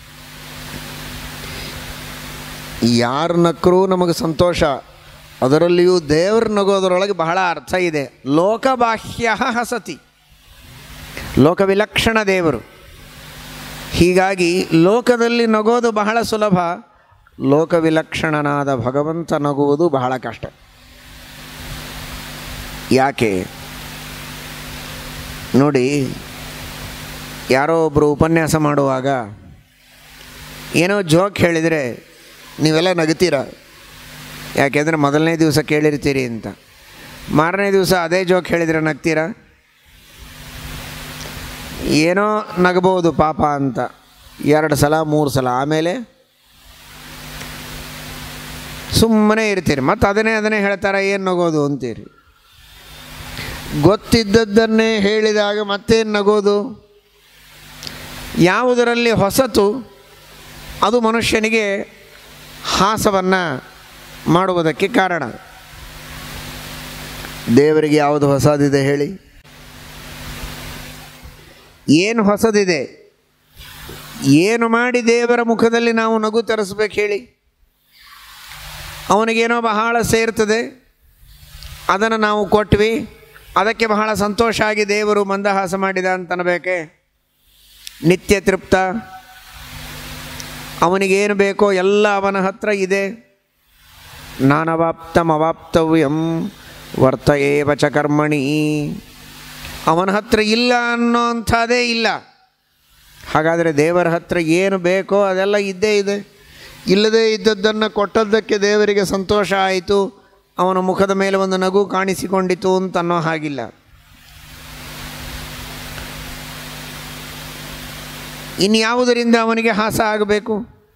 ಯಾರು ನಕ್ಕರೂ ನಮಗೆ ಸಂತೋಷ ಅದರಲ್ಲಿಯೂ ದೇವ್ರ ನಗೋದರೊಳಗೆ ಬಹಳ ಅರ್ಥ ಇದೆ ಲೋಕಬಾಹ್ಯ ಹಸತಿ ಲೋಕವಿಲಕ್ಷಣ ದೇವರು ಹೀಗಾಗಿ ಲೋಕದಲ್ಲಿ ನಗೋದು ಬಹಳ ಸುಲಭ ಲೋಕವಿಲಕ್ಷಣನಾದ ಭಗವಂತ ನಗುವುದು ಬಹಳ ಕಷ್ಟ ಯಾಕೆ ನೋಡಿ ಯಾರೋ ಒಬ್ಬರು ಉಪನ್ಯಾಸ ಮಾಡುವಾಗ ಏನೋ ಜೋಕ್ ಹೇಳಿದರೆ ನೀವೆಲ್ಲ ನಗ್ತೀರ ಯಾಕೆಂದರೆ ಮೊದಲನೇ ದಿವಸ ಕೇಳಿರ್ತೀರಿ ಅಂತ ಮಾರನೇ ದಿವಸ ಅದೇ ಜೋಕ್ ಹೇಳಿದರೆ ನಗ್ತೀರಾ ಏನೋ ನಗಬಹುದು ಪಾಪ ಅಂತ ಎರಡು ಸಲ ಮೂರು ಸಲ ಆಮೇಲೆ ಸುಮ್ಮನೆ ಇರ್ತೀರಿ ಮತ್ತು ಅದನ್ನೇ ಅದನ್ನೇ ಹೇಳ್ತಾರೆ ಏನು ನಗೋದು ಅಂತೀರಿ ಗೊತ್ತಿದ್ದದ್ದನ್ನೇ ಹೇಳಿದಾಗ ಮತ್ತೇನು ನಗೋದು ಯಾವುದರಲ್ಲಿ ಹೊಸತು ಅದು ಮನುಷ್ಯನಿಗೆ ಹಾಸವನ್ನು ಮಾಡುವುದಕ್ಕೆ ಕಾರಣ ದೇವರಿಗೆ ಯಾವುದು ಹೊಸದಿದೆ ಹೇಳಿ ಏನು ಹೊಸದಿದೆ ಏನು ಮಾಡಿ ದೇವರ ಮುಖದಲ್ಲಿ ನಾವು ನಗು ತರಿಸ್ಬೇಕು ಹೇಳಿ ಅವನಿಗೇನೋ ಬಹಳ ಸೇರ್ತದೆ ಅದನ್ನು ನಾವು ಕೊಟ್ವಿ ಅದಕ್ಕೆ ಬಹಳ ಸಂತೋಷ ಆಗಿ ದೇವರು ಮಂದಹಾಸ ಮಾಡಿದ ಅಂತನಬೇಕೆ ನಿತ್ಯ ತೃಪ್ತ ಅವನಿಗೇನು ಬೇಕೋ ಎಲ್ಲ ಅವನ ಹತ್ರ ಇದೆ ನಾನವಾಪ್ತಮವಾಪ್ತವ್ಯಂ ವರ್ತ ಏವ ಚ ಕರ್ಮಣಿ ಅವನ ಹತ್ರ ಇಲ್ಲ ಅನ್ನೋ ಅಂಥದ್ದೇ ಇಲ್ಲ ಹಾಗಾದರೆ ದೇವರ ಹತ್ರ ಏನು ಬೇಕೋ ಅದೆಲ್ಲ ಇದ್ದೇ ಇದೆ ಇಲ್ಲದೇ ಇದ್ದದ್ದನ್ನು ಕೊಟ್ಟದ್ದಕ್ಕೆ ದೇವರಿಗೆ ಸಂತೋಷ ಆಯಿತು ಅವನ ಮುಖದ ಮೇಲೆ ಒಂದು ನಗು ಕಾಣಿಸಿಕೊಂಡಿತು ಅಂತ ಅನ್ನೋ ಹಾಗಿಲ್ಲ ಇನ್ಯಾವುದರಿಂದ ಅವನಿಗೆ ಹಾಸ ಆಗಬೇಕು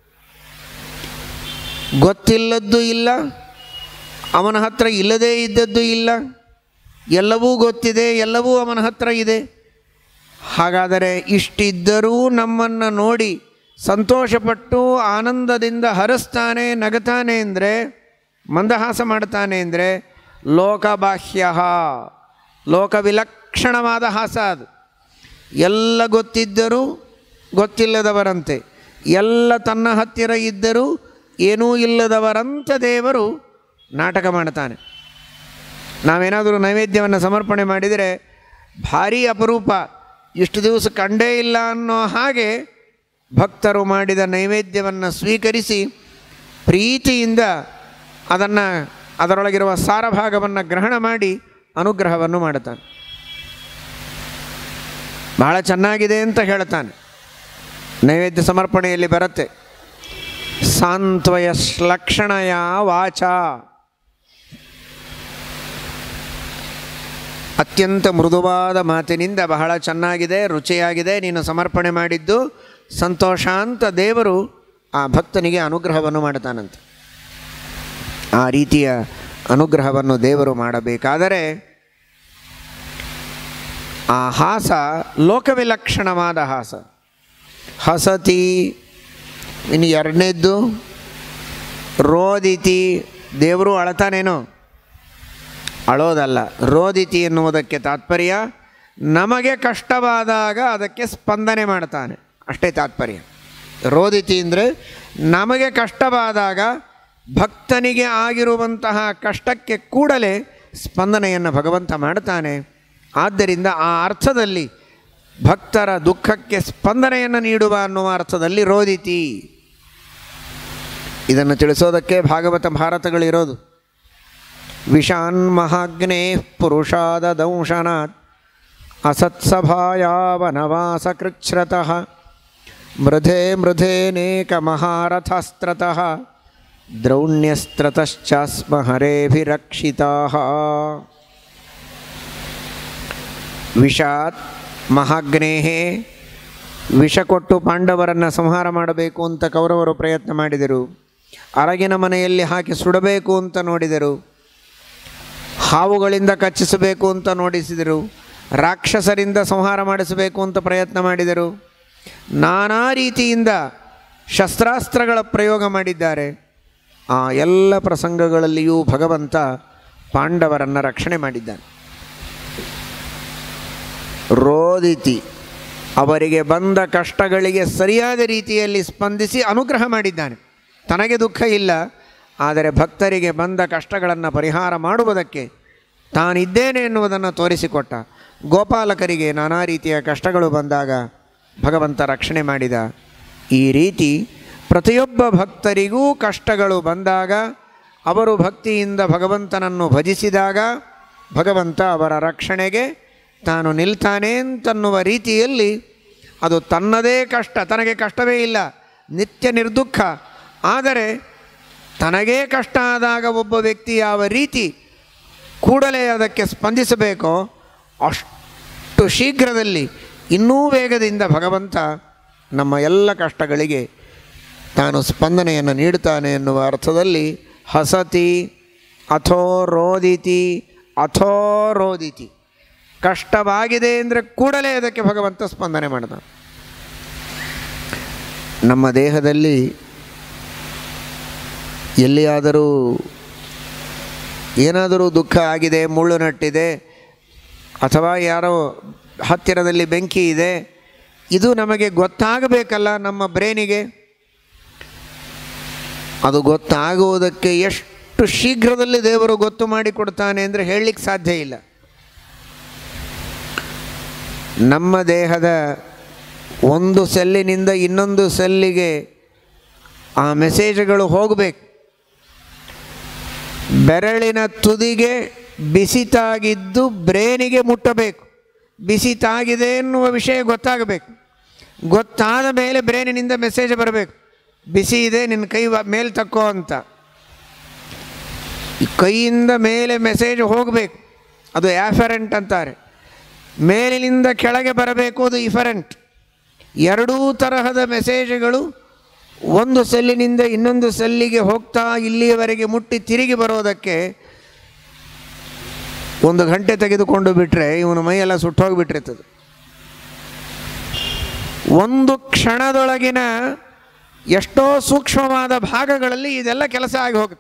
ಗೊತ್ತಿಲ್ಲದ್ದು ಇಲ್ಲ ಅವನ ಹತ್ರ ಇಲ್ಲದೇ ಇದ್ದದ್ದು ಇಲ್ಲ ಎಲ್ಲವೂ ಗೊತ್ತಿದೆ ಎಲ್ಲವೂ ಅವನ ಹತ್ರ ಇದೆ ಹಾಗಾದರೆ ಇಷ್ಟಿದ್ದರೂ ನಮ್ಮನ್ನು ನೋಡಿ ಸಂತೋಷಪಟ್ಟು ಆನಂದದಿಂದ ಹರಿಸ್ತಾನೆ ನಗತಾನೆ ಅಂದರೆ ಮಂದಹಾಸ ಮಾಡ್ತಾನೆ ಅಂದರೆ ಲೋಕಬಾಹ್ಯ ಲೋಕವಿಲಕ್ಷಣವಾದ ಹಾಸ ಅದು ಎಲ್ಲ ಗೊತ್ತಿದ್ದರೂ ಗೊತ್ತಿಲ್ಲದವರಂತೆ ಎಲ್ಲ ತನ್ನ ಹತ್ತಿರ ಇದ್ದರೂ ಏನೂ ಇಲ್ಲದವರಂತ ದೇವರು ನಾಟಕ ಮಾಡ್ತಾನೆ ನಾವೇನಾದರೂ ನೈವೇದ್ಯವನ್ನು ಸಮರ್ಪಣೆ ಮಾಡಿದರೆ ಭಾರೀ ಅಪರೂಪ ಇಷ್ಟು ದಿವಸ ಕಂಡೇ ಇಲ್ಲ ಅನ್ನೋ ಹಾಗೆ ಭಕ್ತರು ಮಾಡಿದ ನೈವೇದ್ಯವನ್ನು ಸ್ವೀಕರಿಸಿ ಪ್ರೀತಿಯಿಂದ ಅದನ್ನು ಅದರೊಳಗಿರುವ ಸಾರಭಾಗವನ್ನು ಗ್ರಹಣ ಮಾಡಿ ಅನುಗ್ರಹವನ್ನು ಮಾಡುತ್ತಾನೆ ಬಹಳ ಚೆನ್ನಾಗಿದೆ ಅಂತ ಹೇಳ್ತಾನೆ ನೈವೇದ್ಯ ಸಮರ್ಪಣೆಯಲ್ಲಿ ಬರುತ್ತೆ ಸಾಂತ್ವಯ ಶ್ಲಕ್ಷಣಯ ವಾಚ ಅತ್ಯಂತ ಮೃದುವಾದ ಮಾತಿನಿಂದ ಬಹಳ ಚೆನ್ನಾಗಿದೆ ರುಚಿಯಾಗಿದೆ ನೀನು ಸಮರ್ಪಣೆ ಮಾಡಿದ್ದು ಸಂತೋಷ ಅಂತ ದೇವರು ಆ ಭಕ್ತನಿಗೆ ಅನುಗ್ರಹವನ್ನು ಮಾಡ್ತಾನಂತೆ ಆ ರೀತಿಯ ಅನುಗ್ರಹವನ್ನು ದೇವರು ಮಾಡಬೇಕಾದರೆ ಆ ಹಾಸ ಲೋಕವಿಲಕ್ಷಣವಾದ ಹಾಸ ಹಸತಿ ಇನ್ನು ಎರಡನೇದ್ದು ರೋದಿತಿ ದೇವರು ಅಳತಾನೇನೋ ಅಳೋದಲ್ಲ ರೋದಿತಿ ಎನ್ನುವುದಕ್ಕೆ ತಾತ್ಪರ್ಯ ನಮಗೆ ಕಷ್ಟವಾದಾಗ ಅದಕ್ಕೆ ಸ್ಪಂದನೆ ಮಾಡ್ತಾನೆ ಅಷ್ಟೇ ತಾತ್ಪರ್ಯ ರೋದಿತಿ ಅಂದರೆ ನಮಗೆ ಕಷ್ಟವಾದಾಗ ಭಕ್ತನಿಗೆ ಆಗಿರುವಂತಹ ಕಷ್ಟಕ್ಕೆ ಕೂಡಲೇ ಸ್ಪಂದನೆಯನ್ನು ಭಗವಂತ ಮಾಡ್ತಾನೆ ಆದ್ದರಿಂದ ಆ ಅರ್ಥದಲ್ಲಿ ಭಕ್ತರ ದುಃಖಕ್ಕೆ ಸ್ಪಂದನೆಯನ್ನು ನೀಡುವ ಅನ್ನುವ ಅರ್ಥದಲ್ಲಿ ರೋದಿತಿ ಇದನ್ನು ತಿಳಿಸೋದಕ್ಕೆ ಭಾಗವತ ಭಾರತಗಳಿರೋದು ವಿಷಾನ್ ಮಹಾಗ್ನೇ ಪುರುಷಾದ ದಂಶನಾತ್ ಅಸತ್ಸಭಾಯಾವನವಾಸ ಕೃಚ್ಛ್ರತಃ ಮೃಧೆ ಮೃಧೇನೇಕ ಮಹಾರಥಸ್ತ್ರತಃ ದ್ರೌಣ್ಯಸ್ತ್ರತಶ್ಚಾಸ್ಮ ಹರೇಭಿರಕ್ಷಿತಾ ವಿಷಾತ್ ಮಹಾಗ್ನೇಹೇ ವಿಷ ಕೊಟ್ಟು ಪಾಂಡವರನ್ನು ಸಂಹಾರ ಮಾಡಬೇಕು ಅಂತ ಕೌರವರು ಪ್ರಯತ್ನ ಮಾಡಿದರು ಅರಗಿನ ಮನೆಯಲ್ಲಿ ಹಾಕಿ ಸುಡಬೇಕು ಅಂತ ನೋಡಿದರು ಹಾವುಗಳಿಂದ ಕಚ್ಚಿಸಬೇಕು ಅಂತ ನೋಡಿಸಿದರು ರಾಕ್ಷಸರಿಂದ ಸಂಹಾರ ಮಾಡಿಸಬೇಕು ಅಂತ ಪ್ರಯತ್ನ ಮಾಡಿದರು ನಾನಾ ರೀತಿಯಿಂದ ಶಸ್ತ್ರಾಸ್ತ್ರಗಳ ಪ್ರಯೋಗ ಮಾಡಿದ್ದಾರೆ ಆ ಎಲ್ಲ ಪ್ರಸಂಗಗಳಲ್ಲಿಯೂ ಭಗವಂತ ಪಾಂಡವರನ್ನು ರಕ್ಷಣೆ ಮಾಡಿದ್ದಾನೆ ರೋದಿತಿ ಅವರಿಗೆ ಬಂದ ಕಷ್ಟಗಳಿಗೆ ಸರಿಯಾದ ರೀತಿಯಲ್ಲಿ ಸ್ಪಂದಿಸಿ ಅನುಗ್ರಹ ಮಾಡಿದ್ದಾನೆ ತನಗೆ ದುಃಖ ಇಲ್ಲ ಆದರೆ ಭಕ್ತರಿಗೆ ಬಂದ ಕಷ್ಟಗಳನ್ನು ಪರಿಹಾರ ಮಾಡುವುದಕ್ಕೆ ತಾನಿದ್ದೇನೆ ಎನ್ನುವುದನ್ನು ತೋರಿಸಿಕೊಟ್ಟ ಗೋಪಾಲಕರಿಗೆ ನಾನಾ ರೀತಿಯ ಕಷ್ಟಗಳು ಬಂದಾಗ ಭಗವಂತ ರಕ್ಷಣೆ ಮಾಡಿದ ಈ ರೀತಿ ಪ್ರತಿಯೊಬ್ಬ ಭಕ್ತರಿಗೂ ಕಷ್ಟಗಳು ಬಂದಾಗ ಅವರು ಭಕ್ತಿಯಿಂದ ಭಗವಂತನನ್ನು ಭಜಿಸಿದಾಗ ಭಗವಂತ ಅವರ ರಕ್ಷಣೆಗೆ ತಾನು ನಿಲ್ತಾನೆ ಅಂತನ್ನುವ ರೀತಿಯಲ್ಲಿ ಅದು ತನ್ನದೇ ಕಷ್ಟ ತನಗೆ ಕಷ್ಟವೇ ಇಲ್ಲ ನಿತ್ಯ ನಿರ್ದುಃಖ ಆದರೆ ತನಗೇ ಕಷ್ಟ ಆದಾಗ ಒಬ್ಬ ವ್ಯಕ್ತಿ ಯಾವ ರೀತಿ ಕೂಡಲೇ ಅದಕ್ಕೆ ಸ್ಪಂದಿಸಬೇಕೋ ಅಷ್ಟು ಶೀಘ್ರದಲ್ಲಿ ಇನ್ನೂ ವೇಗದಿಂದ ಭಗವಂತ ನಮ್ಮ ಎಲ್ಲ ಕಷ್ಟಗಳಿಗೆ ತಾನು ಸ್ಪಂದನೆಯನ್ನು ನೀಡುತ್ತಾನೆ ಎನ್ನುವ ಅರ್ಥದಲ್ಲಿ ಹಸತಿ ಅಥೋ ರೋದಿತಿ ಅಥೋ ರೋದಿತಿ ಕಷ್ಟವಾಗಿದೆ ಅಂದರೆ ಕೂಡಲೇ ಅದಕ್ಕೆ ಭಗವಂತ ಸ್ಪಂದನೆ ಮಾಡ್ತಾನೆ ನಮ್ಮ ದೇಹದಲ್ಲಿ ಎಲ್ಲಿಯಾದರೂ ಏನಾದರೂ ದುಃಖ ಆಗಿದೆ ಮುಳ್ಳು ನಟ್ಟಿದೆ ಅಥವಾ ಯಾರೋ ಹತ್ತಿರದಲ್ಲಿ ಬೆಂಕಿ ಇದೆ ಇದು ನಮಗೆ ಗೊತ್ತಾಗಬೇಕಲ್ಲ ನಮ್ಮ ಬ್ರೇನಿಗೆ ಅದು ಗೊತ್ತಾಗುವುದಕ್ಕೆ ಎಷ್ಟು ಶೀಘ್ರದಲ್ಲಿ ದೇವರು ಗೊತ್ತು ಮಾಡಿಕೊಡ್ತಾನೆ ಅಂದರೆ ಹೇಳಲಿಕ್ಕೆ ಸಾಧ್ಯ ಇಲ್ಲ ನಮ್ಮ ದೇಹದ ಒಂದು ಸೆಲ್ಲಿನಿಂದ ಇನ್ನೊಂದು ಸೆಲ್ಲಿಗೆ ಆ ಮೆಸೇಜ್ಗಳು ಹೋಗಬೇಕು ಬೆರಳಿನ ತುದಿಗೆ ಬಿಸಿ ತಾಗಿದ್ದು ಬ್ರೇನಿಗೆ ಮುಟ್ಟಬೇಕು ಬಿಸಿ ತಾಗಿದೆ ಎನ್ನುವ ವಿಷಯ ಗೊತ್ತಾಗಬೇಕು ಗೊತ್ತಾದ ಮೇಲೆ ಬ್ರೇನಿನಿಂದ ಮೆಸೇಜ್ ಬರಬೇಕು ಬಿಸಿ ಇದೆ ನಿನ್ನ ಕೈ ಮೇಲೆ ತಕ್ಕೋ ಅಂತ ಈ ಕೈಯಿಂದ ಮೇಲೆ ಮೆಸೇಜ್ ಹೋಗಬೇಕು ಅದು ಆಫರೆಂಟ್ ಅಂತಾರೆ ಮೇಲಿನಿಂದ ಕೆಳಗೆ ಬರಬೇಕು ಅದು ಇಫರೆಂಟ್ ಎರಡೂ ತರಹದ ಮೆಸೇಜ್ಗಳು ಒಂದು ಸೆಲ್ಲಿನಿಂದ ಇನ್ನೊಂದು ಸೆಲ್ಲಿಗೆ ಹೋಗ್ತಾ ಇಲ್ಲಿಯವರೆಗೆ ಮುಟ್ಟಿ ತಿರುಗಿ ಬರೋದಕ್ಕೆ ಒಂದು ಗಂಟೆ ತೆಗೆದುಕೊಂಡು ಬಿಟ್ಟರೆ ಇವನ ಮೈಯೆಲ್ಲ ಸುಟ್ಟೋಗಿಬಿಟ್ಟಿರ್ತದೆ ಒಂದು ಕ್ಷಣದೊಳಗಿನ ಎಷ್ಟೋ ಸೂಕ್ಷ್ಮವಾದ ಭಾಗಗಳಲ್ಲಿ ಇದೆಲ್ಲ ಕೆಲಸ ಆಗಿ ಹೋಗುತ್ತೆ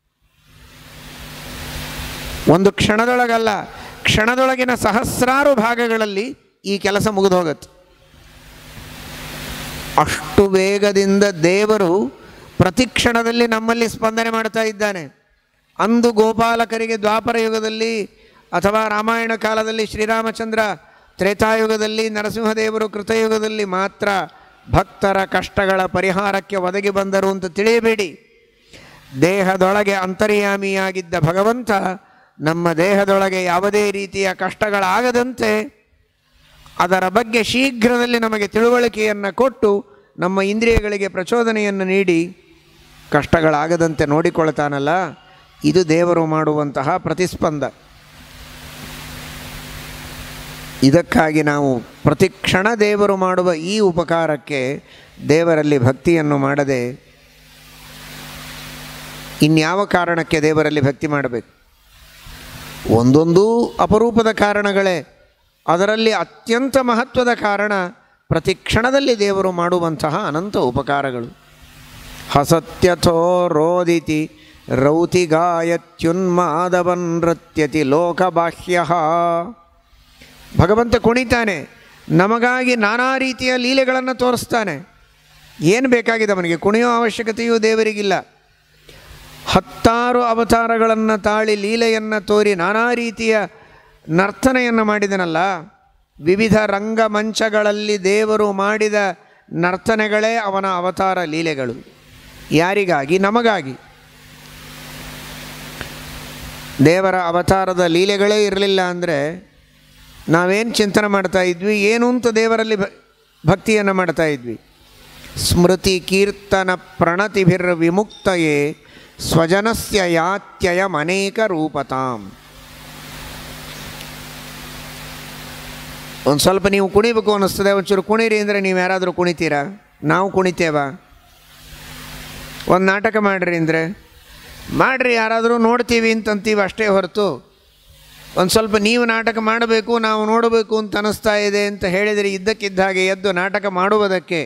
ಒಂದು ಕ್ಷಣದೊಳಗಲ್ಲ ಕ್ಷಣದೊಳಗಿನ ಸಹಸ್ರಾರು ಭಾಗಗಳಲ್ಲಿ ಈ ಕೆಲಸ ಮುಗಿದು ಹೋಗುತ್ತೆ ಅಷ್ಟು ವೇಗದಿಂದ ದೇವರು ಪ್ರತಿ ಕ್ಷಣದಲ್ಲಿ ನಮ್ಮಲ್ಲಿ ಸ್ಪಂದನೆ ಮಾಡ್ತಾ ಇದ್ದಾನೆ ಅಂದು ಗೋಪಾಲಕರಿಗೆ ದ್ವಾಪರ ಯುಗದಲ್ಲಿ ಅಥವಾ ರಾಮಾಯಣ ಕಾಲದಲ್ಲಿ ಶ್ರೀರಾಮಚಂದ್ರ ತ್ರೇತಾಯುಗದಲ್ಲಿ ನರಸಿಂಹದೇವರು ಕೃತಯುಗದಲ್ಲಿ ಮಾತ್ರ ಭಕ್ತರ ಕಷ್ಟಗಳ ಪರಿಹಾರಕ್ಕೆ ಒದಗಿ ಬಂದರು ಅಂತ ತಿಳಿಯಬೇಡಿ ದೇಹದೊಳಗೆ ಅಂತರ್ಯಾಮಿಯಾಗಿದ್ದ ಭಗವಂತ ನಮ್ಮ ದೇಹದೊಳಗೆ ಯಾವುದೇ ರೀತಿಯ ಕಷ್ಟಗಳಾಗದಂತೆ ಅದರ ಬಗ್ಗೆ ಶೀಘ್ರದಲ್ಲಿ ನಮಗೆ ತಿಳುವಳಿಕೆಯನ್ನು ಕೊಟ್ಟು ನಮ್ಮ ಇಂದ್ರಿಯಗಳಿಗೆ ಪ್ರಚೋದನೆಯನ್ನು ನೀಡಿ ಕಷ್ಟಗಳಾಗದಂತೆ ನೋಡಿಕೊಳ್ತಾನಲ್ಲ ಇದು ದೇವರು ಮಾಡುವಂತಹ ಪ್ರತಿಸ್ಪಂದ ಇದಕ್ಕಾಗಿ ನಾವು ಪ್ರತಿ ಕ್ಷಣ ದೇವರು ಮಾಡುವ ಈ ಉಪಕಾರಕ್ಕೆ ದೇವರಲ್ಲಿ ಭಕ್ತಿಯನ್ನು ಮಾಡದೆ ಇನ್ಯಾವ ಕಾರಣಕ್ಕೆ ದೇವರಲ್ಲಿ ಭಕ್ತಿ ಮಾಡಬೇಕು ಒಂದೊಂದೂ ಅಪರೂಪದ ಕಾರಣಗಳೇ ಅದರಲ್ಲಿ ಅತ್ಯಂತ ಮಹತ್ವದ ಕಾರಣ ಪ್ರತಿ ಕ್ಷಣದಲ್ಲಿ ದೇವರು ಮಾಡುವಂತಹ ಅನಂತ ಉಪಕಾರಗಳು ಹಸತ್ಯಥೋ ರೋದಿತಿ ರೌತಿಗಾಯತ್ಯುನ್ಮಾದವನ್ ನೃತ್ಯತಿ ಲೋಕಬಾಹ್ಯ ಭಗವಂತ ಕುಣಿತಾನೆ ನಮಗಾಗಿ ನಾನಾ ರೀತಿಯ ಲೀಲೆಗಳನ್ನು ತೋರಿಸ್ತಾನೆ ಏನು ಬೇಕಾಗಿದೆ ಅವನಿಗೆ ಕುಣಿಯೋ ಅವಶ್ಯಕತೆಯೂ ದೇವರಿಗಿಲ್ಲ ಹತ್ತಾರು ಅವತಾರಗಳನ್ನು ತಾಳಿ ಲೀಲೆಯನ್ನು ತೋರಿ ನಾನಾ ರೀತಿಯ ನರ್ತನೆಯನ್ನು ಮಾಡಿದನಲ್ಲ ವಿವಿಧ ರಂಗಮಂಚಗಳಲ್ಲಿ ದೇವರು ಮಾಡಿದ ನರ್ತನೆಗಳೇ ಅವನ ಅವತಾರ ಲೀಲೆಗಳು ಯಾರಿಗಾಗಿ ನಮಗಾಗಿ ದೇವರ ಅವತಾರದ ಲೀಲೆಗಳೇ ಇರಲಿಲ್ಲ ಅಂದರೆ ನಾವೇನು ಚಿಂತನೆ ಮಾಡ್ತಾ ಇದ್ವಿ ಏನು ಅಂತ ದೇವರಲ್ಲಿ ಭ ಭಕ್ತಿಯನ್ನು ಮಾಡ್ತಾ ಇದ್ವಿ ಸ್ಮೃತಿ ಕೀರ್ತನ ಪ್ರಣತಿಭಿರ್ ವಿಮುಕ್ತಯೇ ಸ್ವಜನಸ್ಯ ಯಾತ್ಯಯಂ ಅನೇಕ ರೂಪತಾಂ ಒಂದು ಸ್ವಲ್ಪ ನೀವು ಕುಣಿಬೇಕು ಅನ್ನಿಸ್ತದೆ ಒಂಚೂರು ಕುಣೀರಿ ಅಂದರೆ ನೀವು ಯಾರಾದರೂ ಕುಣಿತೀರಾ ನಾವು ಕುಣಿತೇವಾ ಒಂದು ನಾಟಕ ಮಾಡಿರಿ ಅಂದರೆ ಮಾಡಿರಿ ಯಾರಾದರೂ ನೋಡ್ತೀವಿ ಅಂತಂತೀವಿ ಅಷ್ಟೇ ಹೊರತು ಒಂದು ಸ್ವಲ್ಪ ನೀವು ನಾಟಕ ಮಾಡಬೇಕು ನಾವು ನೋಡಬೇಕು ಅಂತ ಅನ್ನಿಸ್ತಾ ಇದೆ ಅಂತ ಹೇಳಿದರೆ ಇದ್ದಕ್ಕಿದ್ದ ಹಾಗೆ ಎದ್ದು ನಾಟಕ ಮಾಡುವುದಕ್ಕೆ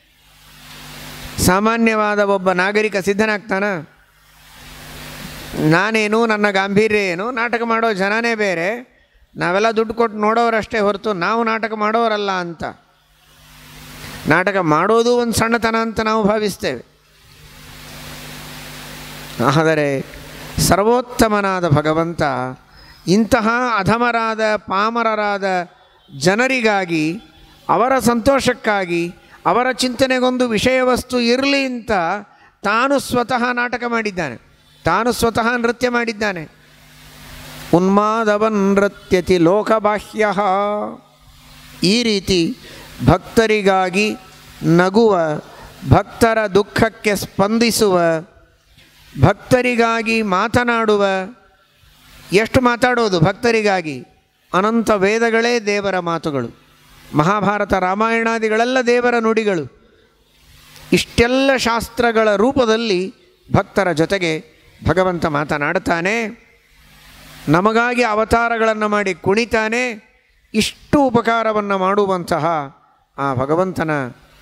ಸಾಮಾನ್ಯವಾದ ಒಬ್ಬ ನಾಗರಿಕ ಸಿದ್ಧನಾಗ್ತಾನ ನಾನೇನು ನನ್ನ ಗಾಂಭೀರ್ಯ ಏನು ನಾಟಕ ಮಾಡೋ ಜನನೇ ಬೇರೆ ನಾವೆಲ್ಲ ದುಡ್ಡು ಕೊಟ್ಟು ನೋಡೋರಷ್ಟೇ ಹೊರತು ನಾವು ನಾಟಕ ಮಾಡೋರಲ್ಲ ಅಂತ ನಾಟಕ ಮಾಡೋದು ಒಂದು ಸಣ್ಣತನ ಅಂತ ನಾವು ಭಾವಿಸ್ತೇವೆ ಆದರೆ ಸರ್ವೋತ್ತಮನಾದ ಭಗವಂತ ಇಂತಹ ಅಧಮರಾದ ಪಾಮರರಾದ ಜನರಿಗಾಗಿ ಅವರ ಸಂತೋಷಕ್ಕಾಗಿ ಅವರ ಚಿಂತನೆಗೊಂದು ವಿಷಯ ವಸ್ತು ಇರಲಿ ಅಂತ ತಾನು ಸ್ವತಃ ನಾಟಕ ಮಾಡಿದ್ದಾನೆ ತಾನು ಸ್ವತಃ ನೃತ್ಯ ಮಾಡಿದ್ದಾನೆ ಉನ್ಮಾದವನ್ ನೃತ್ಯತಿ ಲೋಕಬಾಹ್ಯ ಈ ರೀತಿ ಭಕ್ತರಿಗಾಗಿ ನಗುವ ಭಕ್ತರ ದುಃಖಕ್ಕೆ ಸ್ಪಂದಿಸುವ ಭಕ್ತರಿಗಾಗಿ ಮಾತನಾಡುವ ಎಷ್ಟು ಮಾತಾಡೋದು ಭಕ್ತರಿಗಾಗಿ ಅನಂತ ವೇದಗಳೇ ದೇವರ ಮಾತುಗಳು ಮಹಾಭಾರತ ರಾಮಾಯಣಾದಿಗಳೆಲ್ಲ ದೇವರ ನುಡಿಗಳು ಇಷ್ಟೆಲ್ಲ ಶಾಸ್ತ್ರಗಳ ರೂಪದಲ್ಲಿ ಭಕ್ತರ ಜೊತೆಗೆ ಭಗವಂತ ಮಾತನಾಡ್ತಾನೆ ನಮಗಾಗಿ ಅವತಾರಗಳನ್ನು ಮಾಡಿ ಕುಣಿತಾನೆ ಇಷ್ಟು ಉಪಕಾರವನ್ನು ಮಾಡುವಂತಹ ಆ ಭಗವಂತನ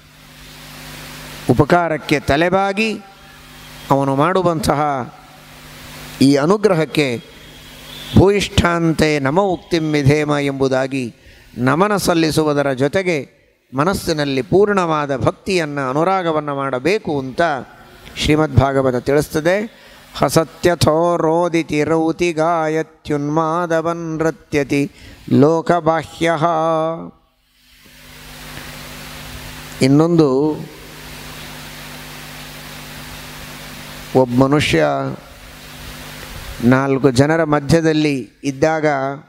ಉಪಕಾರಕ್ಕೆ ತಲೆಬಾಗಿ ಅವನು ಮಾಡುವಂತಹ ಈ ಅನುಗ್ರಹಕ್ಕೆ ಭೂಯಿಷ್ಠಾಂತೆ ನಮ ಉಕ್ತಿಂ ವಿಧೇಮ ಎಂಬುದಾಗಿ ನಮನ ಸಲ್ಲಿಸುವುದರ ಜೊತೆಗೆ ಮನಸ್ಸಿನಲ್ಲಿ ಪೂರ್ಣವಾದ ಭಕ್ತಿಯನ್ನು ಅನುರಾಗವನ್ನು ಮಾಡಬೇಕು ಅಂತ ಶ್ರೀಮದ್ಭಾಗವತ ತಿಳಿಸ್ತದೆ ಹಸತ್ಯಥೋ ರೋದಿತಿ ರೌತಿ ಗಾಯತ್ಯುನ್ಮಾದವನ್ ನೃತ್ಯತಿ ಲೋಕಬಾಹ್ಯ ಇನ್ನೊಂದು ಒಬ್ಬ ಮನುಷ್ಯ ನಾಲ್ಕು ಜನರ ಮಧ್ಯದಲ್ಲಿ ಇದ್ದಾಗ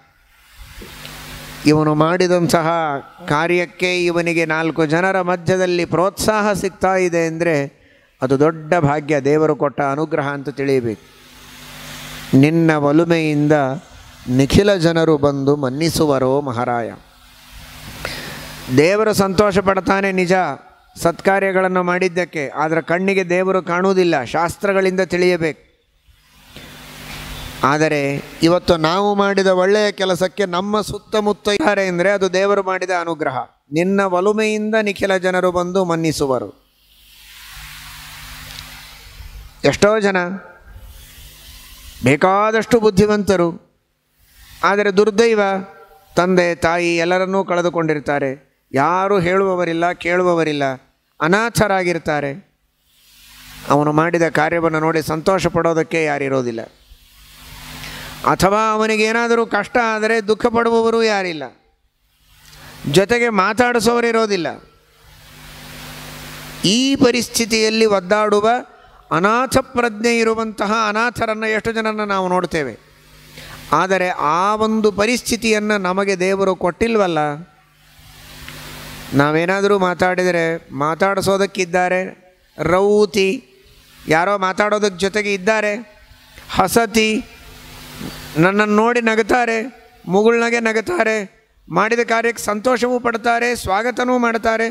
ಇವನು ಮಾಡಿದಂತಹ ಕಾರ್ಯಕ್ಕೆ ಇವನಿಗೆ ನಾಲ್ಕು ಜನರ ಮಧ್ಯದಲ್ಲಿ ಪ್ರೋತ್ಸಾಹ ಸಿಗ್ತಾ ಇದೆ ಅಂದರೆ ಅದು ದೊಡ್ಡ ಭಾಗ್ಯ ದೇವರು ಕೊಟ್ಟ ಅನುಗ್ರಹ ಅಂತ ತಿಳಿಯಬೇಕು ನಿನ್ನ ಒಲುಮೆಯಿಂದ ನಿಖಿಲ ಜನರು ಬಂದು ಮನ್ನಿಸುವರೋ ಮಹಾರಾಯ ದೇವರು ಸಂತೋಷ ಪಡ್ತಾನೆ ನಿಜ ಸತ್ಕಾರ್ಯಗಳನ್ನು ಮಾಡಿದ್ದಕ್ಕೆ ಆದರೆ ಕಣ್ಣಿಗೆ ದೇವರು ಕಾಣುವುದಿಲ್ಲ ಶಾಸ್ತ್ರಗಳಿಂದ ತಿಳಿಯಬೇಕು ಆದರೆ ಇವತ್ತು ನಾವು ಮಾಡಿದ ಒಳ್ಳೆಯ ಕೆಲಸಕ್ಕೆ ನಮ್ಮ ಸುತ್ತಮುತ್ತ ಇದ್ದಾರೆ ಅಂದರೆ ಅದು ದೇವರು ಮಾಡಿದ ಅನುಗ್ರಹ ನಿನ್ನ ಒಲುಮೆಯಿಂದ ನಿಖಿಲ ಜನರು ಬಂದು ಮನ್ನಿಸುವರು ಎಷ್ಟೋ ಜನ ಬೇಕಾದಷ್ಟು ಬುದ್ಧಿವಂತರು ಆದರೆ ದುರ್ದೈವ ತಂದೆ ತಾಯಿ ಎಲ್ಲರನ್ನೂ ಕಳೆದುಕೊಂಡಿರ್ತಾರೆ ಯಾರೂ ಹೇಳುವವರಿಲ್ಲ ಕೇಳುವವರಿಲ್ಲ ಅನಾಥರಾಗಿರ್ತಾರೆ ಅವನು ಮಾಡಿದ ಕಾರ್ಯವನ್ನು ನೋಡಿ ಸಂತೋಷ ಪಡೋದಕ್ಕೆ ಯಾರಿರೋದಿಲ್ಲ ಅಥವಾ ಅವನಿಗೇನಾದರೂ ಕಷ್ಟ ಆದರೆ ದುಃಖ ಪಡುವವರು ಯಾರಿಲ್ಲ ಜೊತೆಗೆ ಮಾತಾಡಿಸೋರಿರೋದಿಲ್ಲ ಈ ಪರಿಸ್ಥಿತಿಯಲ್ಲಿ ಒದ್ದಾಡುವ ಅನಾಥ ಪ್ರಜ್ಞೆ ಇರುವಂತಹ ಅನಾಥರನ್ನು ಎಷ್ಟು ಜನರನ್ನು ನಾವು ನೋಡ್ತೇವೆ ಆದರೆ ಆ ಒಂದು ಪರಿಸ್ಥಿತಿಯನ್ನು ನಮಗೆ ದೇವರು ಕೊಟ್ಟಿಲ್ವಲ್ಲ ನಾವೇನಾದರೂ ಮಾತಾಡಿದರೆ ಮಾತಾಡಿಸೋದಕ್ಕಿದ್ದಾರೆ ರೌತಿ ಯಾರೋ ಮಾತಾಡೋದಕ್ಕೆ ಜೊತೆಗೆ ಇದ್ದಾರೆ ಹಸತಿ ನನ್ನನ್ನು ನೋಡಿ ನಗುತ್ತಾರೆ ಮುಗುಳ್ನಗೆ ನಗುತ್ತಾರೆ ಮಾಡಿದ ಕಾರ್ಯಕ್ಕೆ ಸಂತೋಷವೂ ಪಡ್ತಾರೆ ಸ್ವಾಗತನೂ ಮಾಡ್ತಾರೆ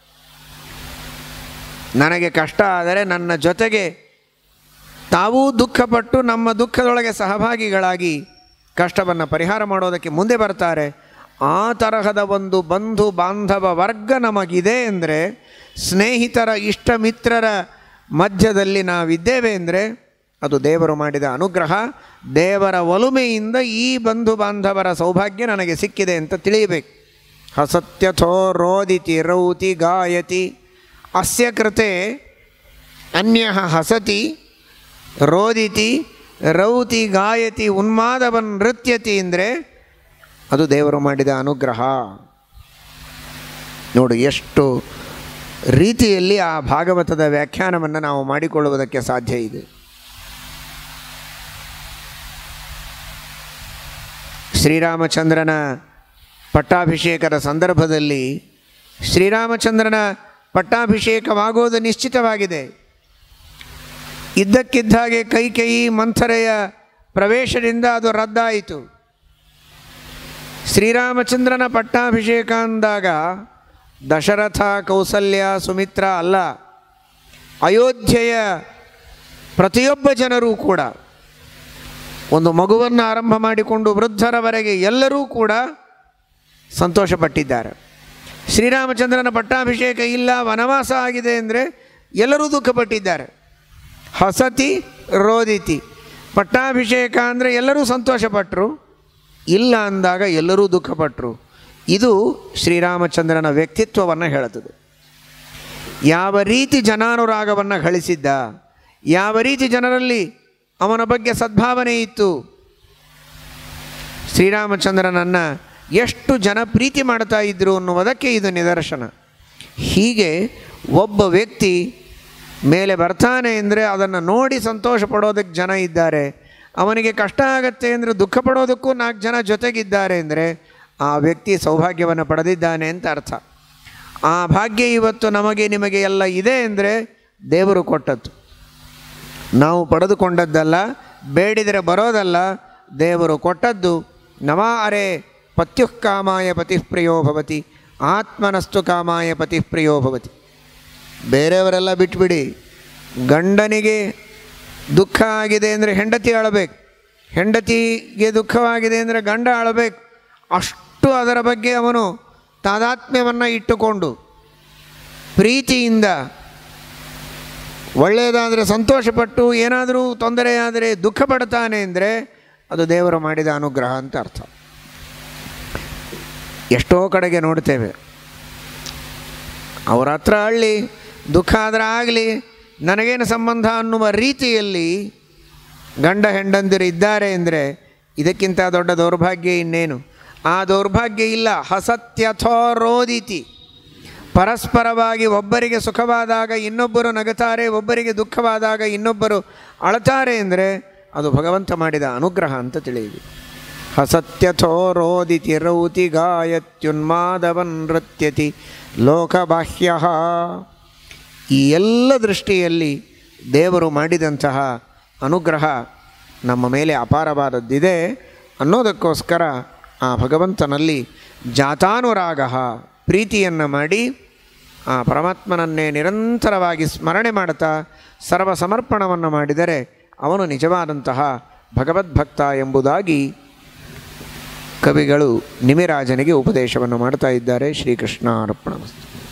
ನನಗೆ ಕಷ್ಟ ಆದರೆ ನನ್ನ ಜೊತೆಗೆ ತಾವೂ ದುಃಖಪಟ್ಟು ನಮ್ಮ ದುಃಖದೊಳಗೆ ಸಹಭಾಗಿಗಳಾಗಿ ಕಷ್ಟವನ್ನು ಪರಿಹಾರ ಮಾಡೋದಕ್ಕೆ ಮುಂದೆ ಬರ್ತಾರೆ ಆ ತರಹದ ಒಂದು ಬಂಧು ಬಾಂಧವ ವರ್ಗ ನಮಗಿದೆ ಅಂದರೆ ಸ್ನೇಹಿತರ ಇಷ್ಟ ಮಿತ್ರರ ಮಧ್ಯದಲ್ಲಿ ನಾವಿದ್ದೇವೆ ಅಂದರೆ ಅದು ದೇವರು ಮಾಡಿದ ಅನುಗ್ರಹ ದೇವರ ಒಲುಮೆಯಿಂದ ಈ ಬಂಧು ಬಾಂಧವರ ಸೌಭಾಗ್ಯ ನನಗೆ ಸಿಕ್ಕಿದೆ ಅಂತ ತಿಳಿಯಬೇಕು ಹಸತ್ಯಥೋ ರೋದಿತಿ ರೌತಿ ಗಾಯತಿ ಅಸ್ಯ ಕೃತೆ ಅನ್ಯ ಹಸತಿ ರೋದಿತಿ ರೌತಿ ಗಾಯತಿ ಉನ್ಮಾದವನ್ ನೃತ್ಯತಿ ಅಂದರೆ ಅದು ದೇವರು ಮಾಡಿದ ಅನುಗ್ರಹ ನೋಡು ಎಷ್ಟು ರೀತಿಯಲ್ಲಿ ಆ ಭಾಗವತದ ವ್ಯಾಖ್ಯಾನವನ್ನು ನಾವು ಮಾಡಿಕೊಳ್ಳುವುದಕ್ಕೆ ಸಾಧ್ಯ ಇದೆ ಶ್ರೀರಾಮಚಂದ್ರನ ಪಟ್ಟಾಭಿಷೇಕದ ಸಂದರ್ಭದಲ್ಲಿ ಶ್ರೀರಾಮಚಂದ್ರನ ಪಟ್ಟಾಭಿಷೇಕವಾಗುವುದು ನಿಶ್ಚಿತವಾಗಿದೆ ಇದ್ದಕ್ಕಿದ್ದ ಹಾಗೆ ಕೈಕೇಯಿ ಮಂಥರೆಯ ಪ್ರವೇಶದಿಂದ ಅದು ರದ್ದಾಯಿತು ಶ್ರೀರಾಮಚಂದ್ರನ ಪಟ್ಟಾಭಿಷೇಕ ಅಂದಾಗ ದಶರಥ ಕೌಸಲ್ಯ ಸುಮಿತ್ರ ಅಲ್ಲ ಅಯೋಧ್ಯೆಯ ಪ್ರತಿಯೊಬ್ಬ ಜನರೂ ಕೂಡ ಒಂದು ಮಗುವನ್ನು ಆರಂಭ ಮಾಡಿಕೊಂಡು ವೃದ್ಧರವರೆಗೆ ಎಲ್ಲರೂ ಕೂಡ ಸಂತೋಷಪಟ್ಟಿದ್ದಾರೆ ಶ್ರೀರಾಮಚಂದ್ರನ ಪಟ್ಟಾಭಿಷೇಕ ಇಲ್ಲ ವನವಾಸ ಆಗಿದೆ ಅಂದರೆ ಎಲ್ಲರೂ ದುಃಖಪಟ್ಟಿದ್ದಾರೆ ಹಸತಿ ರೋದಿತಿ ಪಟ್ಟಾಭಿಷೇಕ ಅಂದರೆ ಎಲ್ಲರೂ ಸಂತೋಷಪಟ್ಟರು ಇಲ್ಲ ಅಂದಾಗ ಎಲ್ಲರೂ ದುಃಖಪಟ್ಟರು ಇದು ಶ್ರೀರಾಮಚಂದ್ರನ ವ್ಯಕ್ತಿತ್ವವನ್ನು ಹೇಳುತ್ತದೆ ಯಾವ ರೀತಿ ಜನಾನುರಾಗವನ್ನು ಗಳಿಸಿದ್ದ ಯಾವ ರೀತಿ ಜನರಲ್ಲಿ ಅವನ ಬಗ್ಗೆ ಸದ್ಭಾವನೆ ಇತ್ತು ಶ್ರೀರಾಮಚಂದ್ರನನ್ನು ಎಷ್ಟು ಜನ ಪ್ರೀತಿ ಮಾಡ್ತಾ ಇದ್ದರು ಅನ್ನುವುದಕ್ಕೆ ಇದು ನಿದರ್ಶನ ಹೀಗೆ ಒಬ್ಬ ವ್ಯಕ್ತಿ ಮೇಲೆ ಬರ್ತಾನೆ ಅಂದರೆ ಅದನ್ನು ನೋಡಿ ಸಂತೋಷ ಪಡೋದಕ್ಕೆ ಜನ ಇದ್ದಾರೆ ಅವನಿಗೆ ಕಷ್ಟ ಆಗತ್ತೆ ಅಂದರೆ ದುಃಖ ಪಡೋದಕ್ಕೂ ನಾಲ್ಕು ಜನ ಜೊತೆಗಿದ್ದಾರೆ ಅಂದರೆ ಆ ವ್ಯಕ್ತಿ ಸೌಭಾಗ್ಯವನ್ನು ಪಡೆದಿದ್ದಾನೆ ಅಂತ ಅರ್ಥ ಆ ಭಾಗ್ಯ ಇವತ್ತು ನಮಗೆ ನಿಮಗೆ ಎಲ್ಲ ಇದೆ ಅಂದರೆ ದೇವರು ಕೊಟ್ಟದ್ದು ನಾವು ಪಡೆದುಕೊಂಡದ್ದಲ್ಲ ಬೇಡಿದರೆ ಬರೋದಲ್ಲ ದೇವರು ಕೊಟ್ಟದ್ದು ನವಾ ಅರೆ ಪತ್ಯುಃ ಕಾಮಾಯ ಪತಿಪ್ರಿಯೋ ಭವತಿ ಆತ್ಮನಸ್ತು ಕಾಮಾಯ ಪತಿಪ್ರಿಯೋ ಭವತಿ ಬೇರೆಯವರೆಲ್ಲ ಬಿಟ್ಬಿಡಿ ಗಂಡನಿಗೆ ದುಃಖ ಆಗಿದೆ ಅಂದರೆ ಹೆಂಡತಿ ಅಳಬೇಕು ಹೆಂಡತಿಗೆ ದುಃಖವಾಗಿದೆ ಅಂದರೆ ಗಂಡ ಅಳಬೇಕು ಅಷ್ಟು ಅದರ ಬಗ್ಗೆ ಅವನು ತಾದಾತ್ಮ್ಯವನ್ನು ಇಟ್ಟುಕೊಂಡು ಪ್ರೀತಿಯಿಂದ ಒಳ್ಳೆಯದಾದರೆ ಸಂತೋಷಪಟ್ಟು ಏನಾದರೂ ತೊಂದರೆಯಾದರೆ ದುಃಖ ಪಡ್ತಾನೆ ಅಂದರೆ ಅದು ದೇವರು ಮಾಡಿದ ಅನುಗ್ರಹ ಅಂತ ಅರ್ಥ ಎಷ್ಟೋ ಕಡೆಗೆ ನೋಡ್ತೇವೆ ಅವರ ಹತ್ರ ಹಳ್ಳಿ ದುಃಖ ಆದರೆ ಆಗಲಿ ನನಗೇನು ಸಂಬಂಧ ಅನ್ನುವ ರೀತಿಯಲ್ಲಿ ಗಂಡ ಹೆಂಡಂದಿರು ಇದ್ದಾರೆ ಅಂದರೆ ಇದಕ್ಕಿಂತ ದೊಡ್ಡ ದೌರ್ಭಾಗ್ಯ ಇನ್ನೇನು ಆ ದೌರ್ಭಾಗ್ಯ ಇಲ್ಲ ಹಸತ್ಯಥೋ ರೋದಿತಿ ಪರಸ್ಪರವಾಗಿ ಒಬ್ಬರಿಗೆ ಸುಖವಾದಾಗ ಇನ್ನೊಬ್ಬರು ನಗುತ್ತಾರೆ ಒಬ್ಬರಿಗೆ ದುಃಖವಾದಾಗ ಇನ್ನೊಬ್ಬರು ಅಳತಾರೆ ಅಂದರೆ ಅದು ಭಗವಂತ ಮಾಡಿದ ಅನುಗ್ರಹ ಅಂತ ತಿಳಿಯಿರಿ ಹಸತ್ಯಥೋ ರೋದಿತಿ ರೌತಿ ಗಾಯತ್ಯುನ್ಮಾದವನ್ ನೃತ್ಯತಿ ಲೋಕಬಾಹ್ಯ ಈ ಎಲ್ಲ ದೃಷ್ಟಿಯಲ್ಲಿ ದೇವರು ಮಾಡಿದಂತಹ ಅನುಗ್ರಹ ನಮ್ಮ ಮೇಲೆ ಅಪಾರವಾದದ್ದಿದೆ ಅನ್ನೋದಕ್ಕೋಸ್ಕರ ಆ ಭಗವಂತನಲ್ಲಿ ಜಾತಾನುರಾಗ ಪ್ರೀತಿಯನ್ನು ಮಾಡಿ ಆ ಪರಮಾತ್ಮನನ್ನೇ ನಿರಂತರವಾಗಿ ಸ್ಮರಣೆ ಮಾಡ್ತಾ ಸರ್ವ ಸಮರ್ಪಣವನ್ನು ಮಾಡಿದರೆ ಅವನು ನಿಜವಾದಂತಹ ಭಗವದ್ಭಕ್ತ ಎಂಬುದಾಗಿ ಕವಿಗಳು ನಿಮಿರಾಜನಿಗೆ ಉಪದೇಶವನ್ನು ಮಾಡ್ತಾ ಇದ್ದಾರೆ ಶ್ರೀಕೃಷ್ಣ ಅರ್ಪಣ